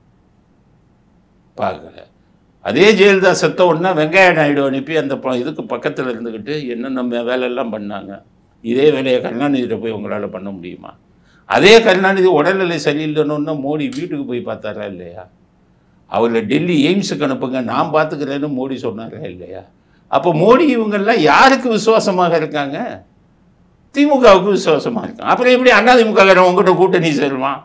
பார்க்கல அதே ஜெயலலிதா செத்த உடனே வெங்கைய நாயுடு அனுப்பி அந்த ப- இதுக்கு பக்கத்தில் இருந்துக்கிட்டு என்னென்ன வேலையெல்லாம் பண்ணாங்க இதே வேலையை கருணாநிதிட்ட போய் உங்களால் பண்ண முடியுமா அதே கருணாநிதி உடல்நிலை சரியில்லைன்னு மோடி வீட்டுக்கு போய் பார்த்தாரா இல்லையா அவரை டெல்லி எய்ம்ஸுக்கு அனுப்புங்க நான் பார்த்துக்கிறேன்னு மோடி சொன்னாரா இல்லையா அப்போ மோடி இவங்கெல்லாம் யாருக்கு விசுவாசமாக இருக்காங்க திமுகவுக்கு விசுவாசமாக இருக்காங்க அப்புறம் எப்படி அதிமுக உங்ககிட்ட கூட்டணி சேருவான்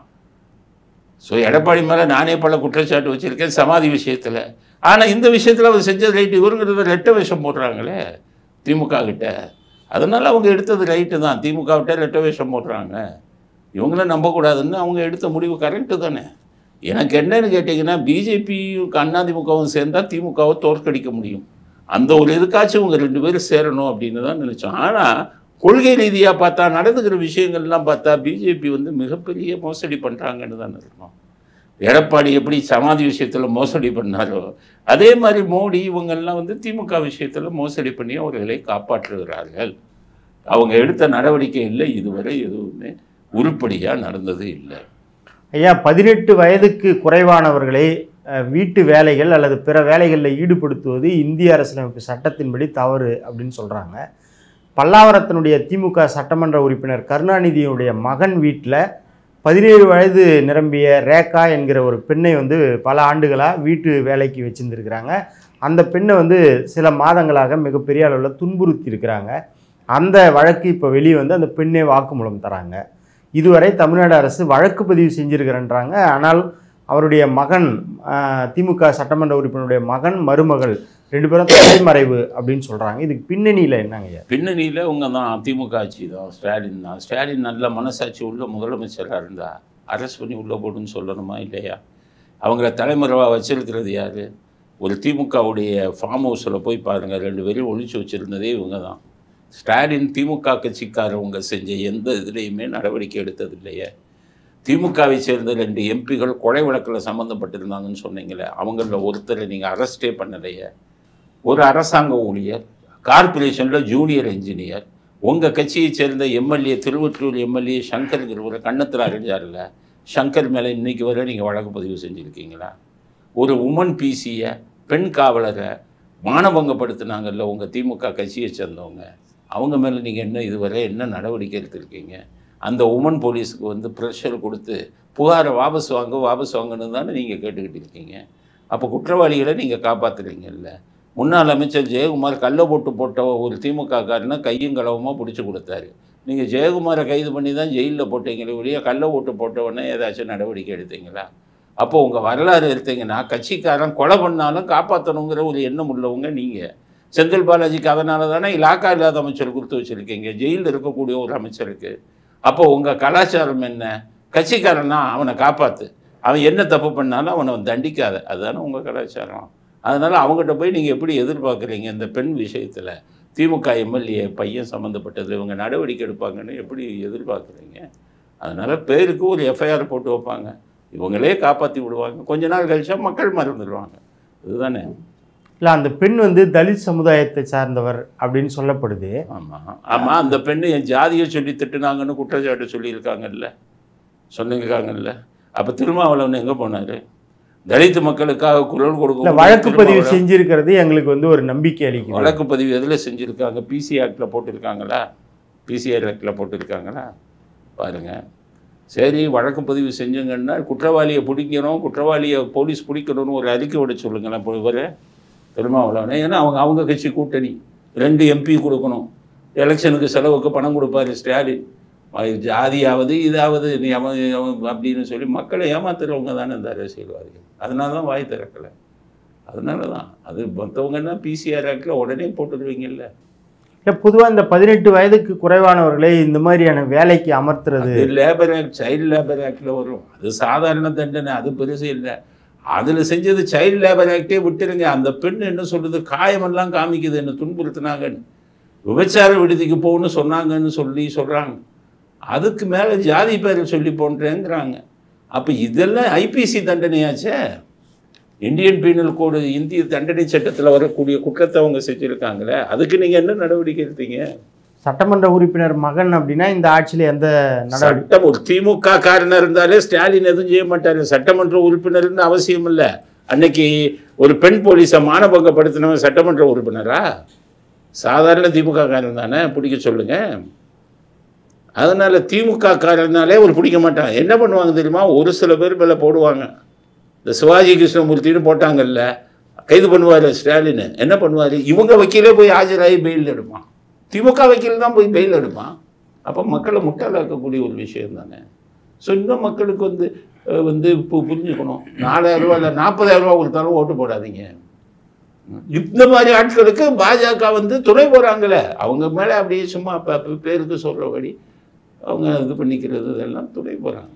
ஸோ எடப்பாடி மேலே நானே பல குற்றச்சாட்டு வச்சுருக்கேன் சமாதி விஷயத்தில் ஆனால் இந்த விஷயத்தில் அவர் செஞ்சது ரைட்டு இவருங்கிறத ரெட்ட வேஷம் போடுறாங்களே திமுக கிட்ட அதனால் அவங்க எடுத்தது ரைட்டு தான் திமுக விட்ட ரெட்ட வேஷம் போடுறாங்க இவங்கள நம்பக்கூடாதுன்னு அவங்க எடுத்த முடிவு கரெக்டு தானே எனக்கு என்னன்னு கேட்டிங்கன்னா பிஜேபியும் அதிமுகவும் சேர்ந்தால் திமுகவை தோற்கடிக்க முடியும் அந்த ஒரு இதுக்காச்சும் இவங்க ரெண்டு பேரும் சேரணும் அப்படின்னு தான் நினச்சோம் ஆனால் கொள்கை ரீதியாக பார்த்தா நடந்துக்கிற விஷயங்கள்லாம் பார்த்தா பிஜேபி வந்து மிகப்பெரிய மோசடி பண்ணுறாங்கன்னு தான் இருக்கணும் எடப்பாடி எப்படி சமாதி விஷயத்தில் மோசடி பண்ணாரோ அதே மாதிரி மோடி இவங்கெல்லாம் வந்து திமுக விஷயத்தில் மோசடி பண்ணி அவர்களை காப்பாற்றுகிறார்கள் அவங்க எடுத்த நடவடிக்கை இல்லை இதுவரை எதுவுமே உருப்படியாக நடந்தது இல்லை ஐயா பதினெட்டு வயதுக்கு குறைவானவர்களை அஹ், வீட்டு வேலைகள் அல்லது பிற வேலைகளில் ஈடுபடுத்துவது இந்திய அரசியலமைப்பு சட்டத்தின்படி தவறு அப்படின்னு சொல்கிறாங்க பல்லாவரத்தினுடைய திமுக சட்டமன்ற உறுப்பினர் கருணாநிதியுடைய மகன் வீட்டில் பதினேழு வயது நிரம்பிய ரேகா என்கிற ஒரு பெண்ணை வந்து பல ஆண்டுகளாக வீட்டு வேலைக்கு வச்சுருந்துருக்கிறாங்க அந்த பெண்ணை வந்து சில மாதங்களாக மிகப்பெரிய அளவில் துன்புறுத்தி இருக்கிறாங்க அந்த வழக்கு இப்போ வெளியே வந்து அந்த பெண்ணே வாக்குமூலம் தராங்க இதுவரை தமிழ்நாடு அரசு வழக்கு பதிவு செஞ்சிருக்கிறன்றாங்க ஆனால் அவருடைய மகன் ஆஹ், திமுக சட்டமன்ற உறுப்பினருடைய மகன் மருமகள் ரெண்டு பேரும் தலைமறைவு அப்படின்னு சொல்கிறாங்க இதுக்கு பின்னணியில் என்னங்க ஐயா பின்னணியில் உங்க தான் அதிமுக ஆட்சி தான் ஸ்டாலின் தான் ஸ்டாலின் நல்ல மனசாட்சி உள்ள முதலமைச்சராக இருந்தா அரெஸ்ட் பண்ணி உள்ளே போடுன்னு சொல்லணுமா இல்லையா அவங்கள தலைமறைவாக வச்சிருக்கிறது யார் ஒரு திமுகவுடைய ஃபார்ம் ஹவுஸில் போய் பாருங்கள் ரெண்டு பேரும் ஒழிச்சு வச்சுருந்ததே இவங்க தான் ஸ்டாலின் திமுக கட்சிக்காரவங்க செஞ்ச எந்த இதுலேயுமே நடவடிக்கை எடுத்தது இல்லையே திமுகவை சேர்ந்த ரெண்டு எம்பிகள் கொலை வழக்கில் சம்மந்தப்பட்டிருந்தாங்கன்னு சொன்னீங்களே அவங்கள ஒருத்தரை நீங்கள் அரெஸ்டே பண்ணலையே ஒரு அரசாங்க ஊழியர் கார்ப்பரேஷனில் ஜூனியர் இன்ஜினியர் உங்கள் கட்சியைச் சேர்ந்த எம்எல்ஏ திருவற்றூர் எம்எல்ஏ சங்கர்ங்கிறவரை கண்ணத்தில் அறிஞ்சார்ல சங்கர் மேலே இன்னைக்கு வரை நீங்கள் வழக்கு பதிவு செஞ்சுருக்கீங்களா ஒரு உமன் பிசியை பெண் காவலரை மானபங்கப்படுத்தினாங்கல்ல உங்கள் திமுக கட்சியை சேர்ந்தவங்க அவங்க மேலே நீங்கள் என்ன இதுவரை என்ன நடவடிக்கை எடுத்திருக்கீங்க அந்த உமன் போலீஸுக்கு வந்து ப்ரெஷர் கொடுத்து புகாரை வாபஸ் வாங்க வாபஸ் வாங்கன்னு தானே நீங்கள் கேட்டுக்கிட்டு இருக்கீங்க அப்போ குற்றவாளிகளை நீங்கள் காப்பாற்றுறீங்கல்ல முன்னாள் அமைச்சர் ஜெயக்குமார் கள்ள போட்டு போட்ட ஒரு திமுக காரனை கையும் களவுமாக பிடிச்சி கொடுத்தாரு நீங்கள் ஜெயக்குமாரை கைது பண்ணி தான் ஜெயிலில் போட்டீங்களே ஒழிய கள்ள ஓட்டு போட்டவொடனே ஏதாச்சும் நடவடிக்கை எடுத்தீங்களா அப்போ உங்கள் வரலாறு எடுத்தீங்கன்னா கட்சிக்காரன் கொலை பண்ணாலும் காப்பாற்றணுங்கிற ஒரு எண்ணம் உள்ளவங்க நீங்கள் செந்தில் பாலாஜிக்கு அதனால தானே இலாக்கா இல்லாத அமைச்சர் கொடுத்து வச்சுருக்கீங்க ஜெயிலில் இருக்கக்கூடிய ஒரு அமைச்சருக்கு அப்போ உங்கள் கலாச்சாரம் என்ன கட்சிக்காரனா அவனை காப்பாற்று அவன் என்ன தப்பு பண்ணாலும் அவனை தண்டிக்காத அதுதானே உங்கள் கலாச்சாரம் அதனால் அவங்ககிட்ட போய் நீங்கள் எப்படி எதிர்பார்க்குறீங்க இந்த பெண் விஷயத்தில் திமுக எம்எல்ஏ பையன் சம்மந்தப்பட்டது இவங்க நடவடிக்கை எடுப்பாங்கன்னு எப்படி எதிர்பார்க்குறீங்க அதனால் பேருக்கு ஒரு எஃப்ஐஆர் போட்டு வைப்பாங்க இவங்களே காப்பாற்றி விடுவாங்க கொஞ்ச நாள் கழிச்சா மக்கள் மறந்துடுவாங்க இதுதானே இல்லை அந்த பெண் வந்து தலித் சமுதாயத்தை சார்ந்தவர் அப்படின்னு சொல்லப்படுது ஆமாம் ஆமாம் அந்த பெண்ணு என் ஜாதியை சொல்லி திட்டுனாங்கன்னு குற்றச்சாட்டு சொல்லியிருக்காங்கல்ல சொல்லியிருக்காங்கல்ல அப்போ திருமாவளவன் எங்கே போனார் தலித் மக்களுக்காக குரல் இல்லை கொடுக்க வழக்கு பதிவு செஞ்சிருக்கிறது எங்களுக்கு வந்து ஒரு நம்பிக்கை அளிக்குது வழக்கு பதிவு எதில் செஞ்சுருக்காங்க பிசி ஆக்டில் போட்டிருக்காங்களா பிசிஆர் ஆக்டில் போட்டிருக்காங்களா பாருங்க சரி வழக்கு பதிவு செஞ்சுங்கன்னா குற்றவாளியை பிடிக்கணும் குற்றவாளியை போலீஸ் பிடிக்கணும்னு ஒரு அறிக்கை விட சொல்லுங்களேன் இப்போ இவர் திருமாவளவனே ஏன்னா அவங்க அவங்க கட்சி கூட்டணி ரெண்டு எம்பி கொடுக்கணும் எலெக்ஷனுக்கு செலவுக்கு பணம் கொடுப்பாரு ஸ்டாலின் அது ஜாதியாவது இதாவது நீ அவன் அவன் அப்படின்னு சொல்லி மக்களை ஏமாத்துறவங்க தானே இந்த அரசியல்வாதிகள் அதனால தான் வாய் திறக்கலை அதனால தான் அது மற்றவங்கன்னா பிசிஆர் ஆக்டில் உடனே போட்டுருவீங்கல்ல இல்லை பொதுவாக இந்த பதினெட்டு வயதுக்கு குறைவானவர்களை இந்த மாதிரியான வேலைக்கு அமர்த்துறது அது லேபர் ஆக்ட் சைல்டு லேபர் ஆக்டில் வரும் அது சாதாரண தண்டனை அது பெருசு இல்லை அதில் செஞ்சது சைல்டு லேபர் ஆக்டே விட்டுருங்க அந்த பெண் என்ன சொல்லுது காயமெல்லாம் காமிக்குது என்ன துன்புறுத்துனாங்கன்னு விபச்சார விடுதிக்கு போகணும்னு சொன்னாங்கன்னு சொல்லி சொல்கிறாங்க அதுக்கு மேலே ஜாதி பேரை சொல்லி போன்றேங்கிறாங்க அப்போ இதெல்லாம் ஐபிசி தண்டனையாச்சே இந்தியன் பீனல் கோடு இந்திய தண்டனை சட்டத்தில் வரக்கூடிய குற்றத்தை அவங்க செஞ்சுருக்காங்களே அதுக்கு நீங்கள் என்ன நடவடிக்கை எடுத்தீங்க சட்டமன்ற உறுப்பினர் மகன் அப்படின்னா இந்த ஆட்சியில் எந்த நடவடிக்கை சட்டம் ஒரு திமுக காரனா இருந்தாலே ஸ்டாலின் எதுவும் செய்ய மாட்டாரு சட்டமன்ற உறுப்பினர்னு அவசியம் இல்லை அன்னைக்கு ஒரு பெண் போலீஸை மானபங்கப்படுத்தினவன் சட்டமன்ற உறுப்பினரா சாதாரண திமுக காரன் தானே பிடிக்க சொல்லுங்க அதனால திமுக காரனாலே ஒரு பிடிக்க மாட்டாங்க என்ன பண்ணுவாங்க தெரியுமா ஒரு சில பேர் மேலே போடுவாங்க இந்த சிவாஜி கிருஷ்ணமூர்த்தின்னு போட்டாங்கல்ல கைது பண்ணுவார் ஸ்டாலின் என்ன பண்ணுவார் இவங்க வக்கீலே போய் ஆஜராகி பெயில் எடுப்பான் திமுக வக்கீல் தான் போய் பெயில் எடுப்பான் அப்போ மக்களை முட்டாளாக்கக்கூடிய ஒரு விஷயம் தானே ஸோ இன்னும் மக்களுக்கு வந்து அஹ், வந்து இப்போ புரிஞ்சுக்கணும் நாலாயிரம் ரூபா இல்லை நாற்பதாயிரம் ரூபா கொடுத்தாலும் ஓட்டு போடாதீங்க இந்த மாதிரி ஆட்களுக்கு பாஜக வந்து துணை போகிறாங்களே அவங்க மேலே அப்படியே சும்மா இப்போ பேருக்கு சொல்கிறபடி அவங்க இது பண்ணிக்கிறது இதெல்லாம் துணை போகிறாங்க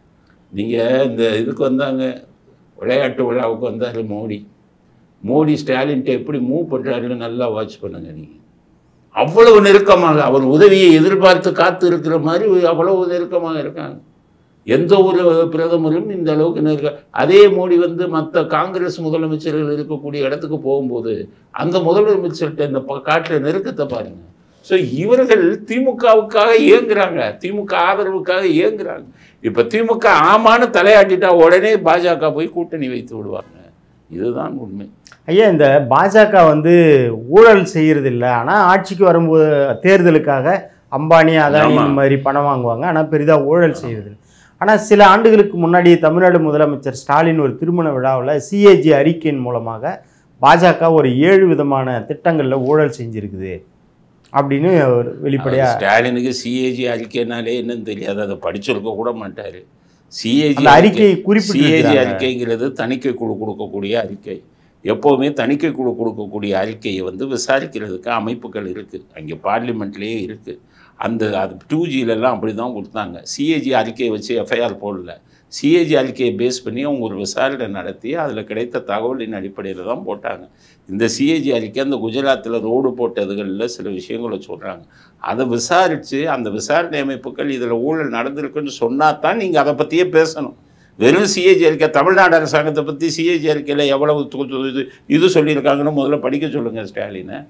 நீங்கள் இந்த இதுக்கு வந்தாங்க விளையாட்டு விழாவுக்கு வந்தார் மோடி மோடி ஸ்டாலின்ட்ட எப்படி மூவ் பண்ணுறாருன்னு நல்லா வாட்ச் பண்ணுங்க நீங்கள் அவ்வளவு நெருக்கமாக அவர் உதவியை எதிர்பார்த்து காத்து இருக்கிற மாதிரி அவ்வளவு நெருக்கமாக இருக்காங்க எந்த ஒரு பிரதமரும் இந்த அளவுக்கு நெருக்க அதே மோடி வந்து மற்ற காங்கிரஸ் முதலமைச்சர்கள் இருக்கக்கூடிய இடத்துக்கு போகும்போது அந்த முதலமைச்சர்கிட்ட இந்த ப- காட்டுற நெருக்கத்தை பாருங்க ஸோ இவர்கள் திமுகவுக்காக இயங்குறாங்க திமுக ஆதரவுக்காக இயங்குறாங்க இப்போ திமுக ஆமான்னு தலையாட்டிட்டா உடனே பாஜக போய் கூட்டணி வைத்து விடுவாங்க இதுதான் உண்மை ஐயா இந்த பாஜக வந்து ஊழல் செய்யறது இல்லை ஆனால் ஆட்சிக்கு வரும்போது தேர்தலுக்காக அம்பானி அதானி ஆமா. இந்த மாதிரி பணம் வாங்குவாங்க ஆனால் பெரிதாக ஊழல் செய்யறது இல்லை ஆனால் சில ஆண்டுகளுக்கு முன்னாடி தமிழ்நாடு முதலமைச்சர் ஸ்டாலின் ஒரு திருமண விழாவில் சிஏஜி அறிக்கையின் மூலமாக பாஜக ஒரு ஏழு விதமான திட்டங்களில் ஊழல் செஞ்சிருக்குது அப்படின்னு ஒரு வெளிப்படையாக ஸ்டாலினுக்கு சிஏஜி அறிக்கைனாலே என்னன்னு தெரியாது அதை படிச்சிருக்க கூட மாட்டார் சிஏஜி அந்த அறிக்கையை சிஏஜி குறிப்பிட்டு அறிக்கைங்கிறது தணிக்கை குழு கொடுக்கக்கூடிய அறிக்கை எப்போவுமே தணிக்கை குழு கொடுக்கக்கூடிய அறிக்கையை வந்து விசாரிக்கிறதுக்கு அமைப்புகள் இருக்குது அங்கே பார்லிமெண்ட்லேயே இருக்குது அந்த அது டூ ஜிலெல்லாம் அப்படி தான் கொடுத்தாங்க சிஏஜி அறிக்கையை வச்சு எஃப்ஐஆர் போடல சிஏஜி அறிக்கையை பேஸ் பண்ணி அவங்க ஒரு விசாரணை நடத்தி அதில் கிடைத்த தகவலின் அடிப்படையில் தான் போட்டாங்க இந்த சிஏஜி அறிக்கை அந்த குஜராத்தில் ரோடு போட்டதுகளில் சில விஷயங்களை சொல்கிறாங்க அதை விசாரித்து அந்த விசாரணை அமைப்புகள் இதில் ஊழல் நடந்திருக்குன்னு சொன்னால் தான் நீங்கள் அதை பற்றியே பேசணும் வெறும் சிஏஜி அறிக்கை தமிழ்நாடு அரசாங்கத்தை பற்றி சிஏஜி அறிக்கையில் எவ்வளவு து- து- இது இது சொல்லியிருக்காங்கன்னு முதல்ல படிக்க சொல்லுங்கள் ஸ்டாலினை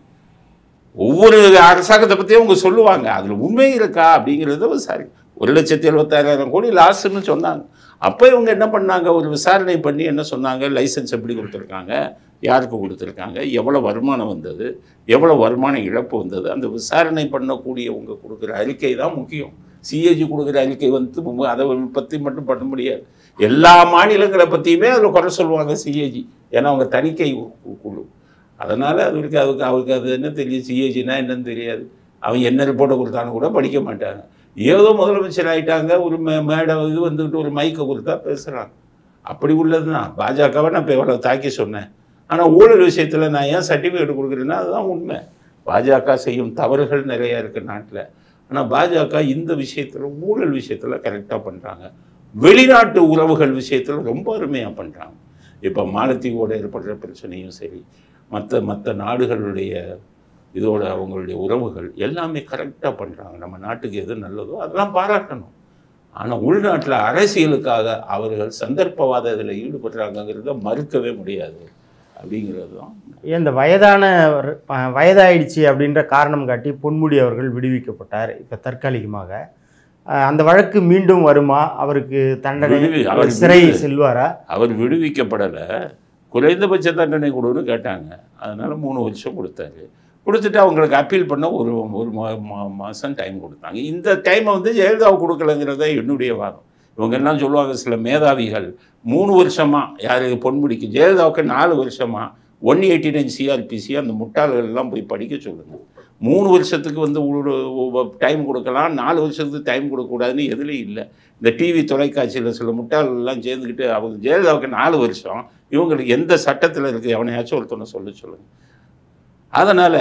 ஒவ்வொரு அரசாங்கத்தை பற்றியும் அவங்க சொல்லுவாங்க அதில் உண்மை இருக்கா அப்படிங்கிறத விசாரி ஒரு லட்சத்தி எழுபத்தாயிரம் கோடி லாஸ்ன்னு சொன்னாங்க அப்போ இவங்க என்ன பண்ணாங்க ஒரு விசாரணை பண்ணி என்ன சொன்னாங்க லைசன்ஸ் எப்படி கொடுத்துருக்காங்க யாருக்கு கொடுத்துருக்காங்க எவ்வளோ வருமானம் வந்தது எவ்வளோ வருமான இழப்பு வந்தது அந்த விசாரணை பண்ணக்கூடியவங்க கொடுக்குற அறிக்கை தான் முக்கியம் சிஏஜி கொடுக்குற அறிக்கை வந்து மு- அதை பற்றி மட்டும் பண்ண முடியாது எல்லா மாநிலங்களை பற்றியுமே அதில் குறை சொல்லுவாங்க சிஏஜி ஏன்னா அவங்க தணிக்கை கு- குழு அதனால் அவருக்கு அவருக்கு அவருக்கு அது என்ன தெரியும் சிஏஜினா என்னன்னு தெரியாது அவன் என்ன ரிப்போர்ட்டை கொடுத்தான்னு கூட படிக்க மாட்டாங்க ஏதோ முதலமைச்சர் ஆயிட்டாங்க ஒரு மே மேடை இது வந்துக்கிட்டு ஒரு மைக்கை கொடுத்தா பேசுகிறாங்க அப்படி உள்ளது தான் பாஜகவை நான் இப்போ எவ்வளோ தாக்கி சொன்னேன் ஆனால் ஊழல் விஷயத்தில் நான் ஏன் சர்டிஃபிகேட் கொடுக்குறேன்னா அதுதான் உண்மை பாஜக செய்யும் தவறுகள் நிறையா இருக்குது நாட்டில் ஆனால் பாஜக இந்த விஷயத்தில் ஊழல் விஷயத்தில் கரெக்டாக பண்ணுறாங்க வெளிநாட்டு உறவுகள் விஷயத்தில் ரொம்ப அருமையாக பண்ணுறாங்க இப்போ மாலத்தீவோட ஏற்படுற பிரச்சனையும் சரி மற்ற மற்ற நாடுகளுடைய இதோட அவங்களுடைய உறவுகள் எல்லாமே கரெக்டாக பண்ணுறாங்க நம்ம நாட்டுக்கு எது நல்லதோ அதெல்லாம் பாராட்டணும் ஆனால் உள்நாட்டில் அரசியலுக்காக அவர்கள் சந்தர்ப்பவாத இதில் ஈடுபடுறாங்கங்கிறத மறுக்கவே முடியாது அப்படிங்கிறது தான் இந்த வயதான அஹ், வயதாயிடுச்சு அப்படின்ற காரணம் காட்டி பொன்முடி அவர்கள் விடுவிக்கப்பட்டார் இப்போ தற்காலிகமாக அஹ், அந்த வழக்கு மீண்டும் வருமா அவருக்கு தண்டனை விடுவி- அவர் சிறை விடுவி- செல்வாரா அவர் விடுவிக்கப்படலை குறைந்தபட்ச தண்டனை கொடுன்னு கேட்டாங்க அதனால மூணு வருஷம் கொடுத்தாரு கொடுத்துட்டு அவங்களுக்கு அப்பீல் பண்ண ஒரு ஒரு மா- மா- மாதம் டைம் கொடுத்தாங்க இந்த டைமை வந்து ஜெயலலிதாவுக்கு கொடுக்கலங்கிறத என்னுடைய வாதம் இவங்க என்ன சொல்லுவாங்க சில மேதாவிகள் மூணு வருஷமா யாரு பொன்முடிக்கு ஜெயலலிதாவுக்கு நாலு வருஷமா ஒன் எயிட்டி நைன் சிஆர்பிசி அந்த முட்டாள்கள் எல்லாம் போய் படிக்க சொல்லுங்க மூணு வருஷத்துக்கு வந்து டைம் கொடுக்கலாம் நாலு வருஷத்துக்கு டைம் கொடுக்கக்கூடாதுன்னு எதுலேயும் இல்லை இந்த டிவி தொலைக்காட்சியில் சில முட்டாள்கள் எல்லாம் சேர்ந்துக்கிட்டு அவங்க ஜெயலலிதாவுக்கு நாலு வருஷம் இவங்களுக்கு எந்த சட்டத்தில் இருக்குது எவனையாச்சும் ஒருத்தனை சொல்ல சொல்லுங்க அதனால்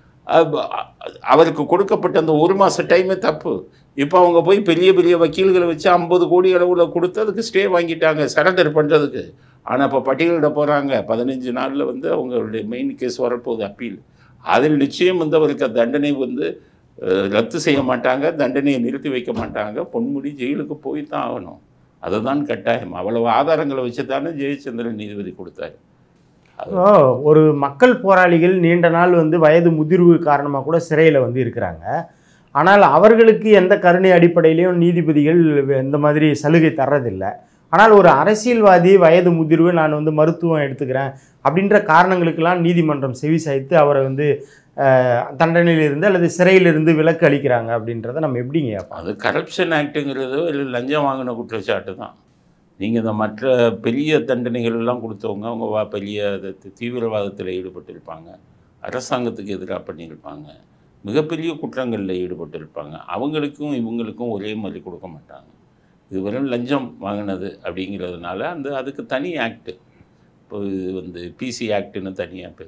அவருக்கு கொடுக்கப்பட்ட அந்த ஒரு மாத டைமே தப்பு இப்போ அவங்க போய் பெரிய பெரிய வக்கீல்களை வச்சு ஐம்பது கோடி அளவில் கொடுத்து அதுக்கு ஸ்டே வாங்கிட்டாங்க சரண்டர் பண்ணுறதுக்கு ஆனால் இப்போ பட்டியலிட போகிறாங்க பதினஞ்சு நாளில் வந்து அவங்களுடைய மெயின் கேஸ் வரப்போகுது அப்பீல் அதில் நிச்சயம் வந்து அவருக்கு தண்டனை வந்து அஹ், ரத்து செய்ய மாட்டாங்க தண்டனையை நிறுத்தி வைக்க மாட்டாங்க பொன்முடி ஜெயிலுக்கு போய் தான் ஆகணும் அதுதான் கட்டாயம் அவ்வளவு ஆதாரங்களை வச்சு தானே ஜெயச்சந்திரன் நீதிபதி கொடுத்தாரு ஓ, ஒரு மக்கள் போராளிகள் நீண்ட நாள் வந்து வயது முதிர்வு காரணமாக கூட சிறையில் வந்து இருக்கிறாங்க ஆனால் அவர்களுக்கு எந்த கருணை அடிப்படையிலையும் நீதிபதிகள் இந்த மாதிரி சலுகை தர்றதில்லை ஆனால் ஒரு அரசியல்வாதி வயது முதிர்வு நான் வந்து மருத்துவம் எடுத்துக்கிறேன் அப்படின்ற காரணங்களுக்கெல்லாம் நீதிமன்றம் செவி சாய்த்து அவரை வந்து அஹ், தண்டனையிலிருந்து அல்லது சிறையிலிருந்து விலக்கு அளிக்கிறாங்க அப்படின்றத நம்ம எப்படிங்க பார்ப்போம்? அது கரப்ஷன் ஆக்ட்டுங்கிறது இல்லை லஞ்சம் வாங்கின குற்றச்சாட்டு தான் நீங்கள் இந்த மற்ற பெரிய தண்டனைகள் எல்லாம் கொடுத்தவங்க அவங்க வா பெரிய த- தீவிரவாதத்தில் ஈடுபட்டிருப்பாங்க அரசாங்கத்துக்கு எதிராக பண்ணியிருப்பாங்க மிகப்பெரிய குற்றங்களில் ஈடுபட்டிருப்பாங்க அவங்களுக்கும் இவங்களுக்கும் ஒரே மாதிரி கொடுக்க மாட்டாங்க இது வெறும் லஞ்சம் வாங்கினது அப்படிங்கிறதுனால அந்த அதுக்கு தனி ஆக்ட்டு இப்போ இது வந்து பிசி ஆக்டுன்னு தனியாக பேர்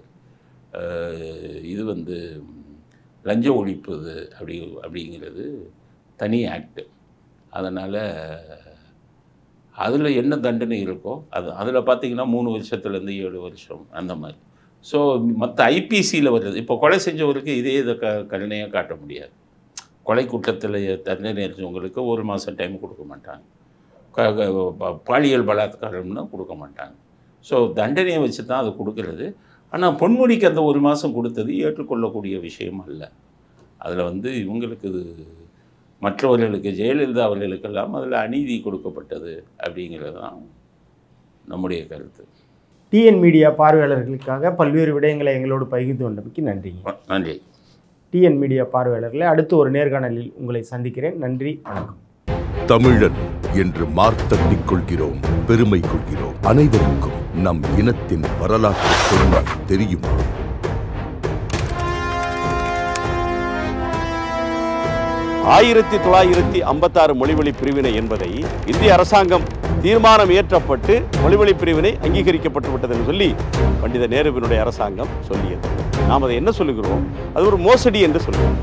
அஹ் இது வந்து லஞ்ச ஒழிப்பு இது அப்படி அப்படிங்கிறது தனி ஆக்டு அதனால் அதில் என்ன தண்டனை இருக்கோ அது அதில் பார்த்தீங்கன்னா மூணு வருஷத்துலேருந்து ஏழு வருஷம் அந்த மாதிரி ஸோ மற்ற ஐபிசியில் வருது இப்போ கொலை செஞ்சவருக்கு இதே இதை க கருணையாக காட்ட முடியாது கொலை குற்றத்தில் தண்டனை அறிஞ்சவங்களுக்கு ஒரு மாதம் டைம் கொடுக்க மாட்டாங்க க- க- ப- பாலியல் பலாத்காரம்னா கொடுக்க மாட்டாங்க ஸோ தண்டனையை வச்சு தான் அது கொடுக்கறது ஆனால் பொன்முடிக்கு அந்த ஒரு மாதம் கொடுத்தது ஏற்றுக்கொள்ளக்கூடிய விஷயம் அல்ல அதில் வந்து இவங்களுக்கு இது மற்றவர்களுக்கு ஜெயலலிதா அவர்களுக்கெல்லாம் அதில் அநீதி கொடுக்கப்பட்டது அப்படிங்கிறது தான் நம்முடைய கருத்து டிஎன் மீடியா பார்வையாளர்களுக்காக பல்வேறு விடயங்களை எங்களோடு பகிர்ந்து கொண்டமைக்கு நன்றிங்க நன்றி டிஎன் மீடியா பார்வையாளர்களை அடுத்து ஒரு நேர்காணலில் உங்களை சந்திக்கிறேன் நன்றி வணக்கம் தமிழன் என்று மார்த்தட்டிக் கொள்கிறோம் பெருமை கொள்கிறோம் அனைவருக்கும் நம் இனத்தின் வரலாற்று சொல்ல தெரியுமா ஆயிரத்தி தொள்ளாயிரத்தி ஐம்பத்தாறு மொழிவழி பிரிவினை என்பதை இந்திய அரசாங்கம் தீர்மானம் இயற்றப்பட்டு மொழிவழி பிரிவினை அங்கீகரிக்கப்பட்டு விட்டது என்று சொல்லி பண்டித நேருவினுடைய அரசாங்கம் சொல்லியது நாம் அதை என்ன சொல்லுகிறோம் அது ஒரு மோசடி என்று சொல்லுவோம்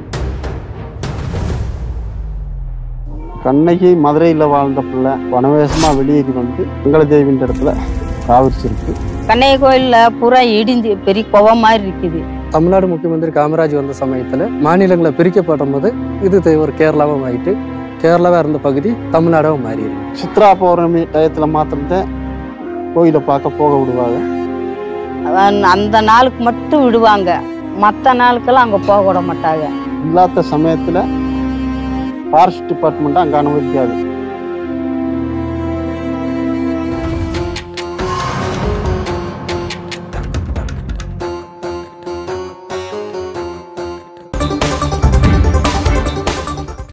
கண்ணகி மதுரையில் வாழ்ந்த பிள்ளை வனவேசமாக வெளியேறி வந்து மங்களதேவின்ற இடத்துல ராவிச்சிருக்கு கண்ணைய கோயில்ல பூரா இடிஞ்சு பெரிய குவ மாதிரி இருக்குது தமிழ்நாடு முக்கியமந்திரி காமராஜ் வந்த சமயத்தில் மாநிலங்களை பிரிக்கப்படும் போது இது த- ஒரு கேரளாவும் ஆயிட்டு கேரளாவாக இருந்த பகுதி தமிழ்நாடாவும் மாறிடுது சித்ரா பௌர்ணமி டயத்தில் மாத்திரம்தான் கோயிலை பார்க்க போக விடுவாங்க அதான் அந்த நாளுக்கு மட்டும் விடுவாங்க மற்ற நாளுக்கெல்லாம் அங்க போக விட மாட்டாங்க இல்லாத சமயத்தில் ஃபாரஸ்ட் டிபார்ட்மெண்ட் அங்கே அனுமதிக்காது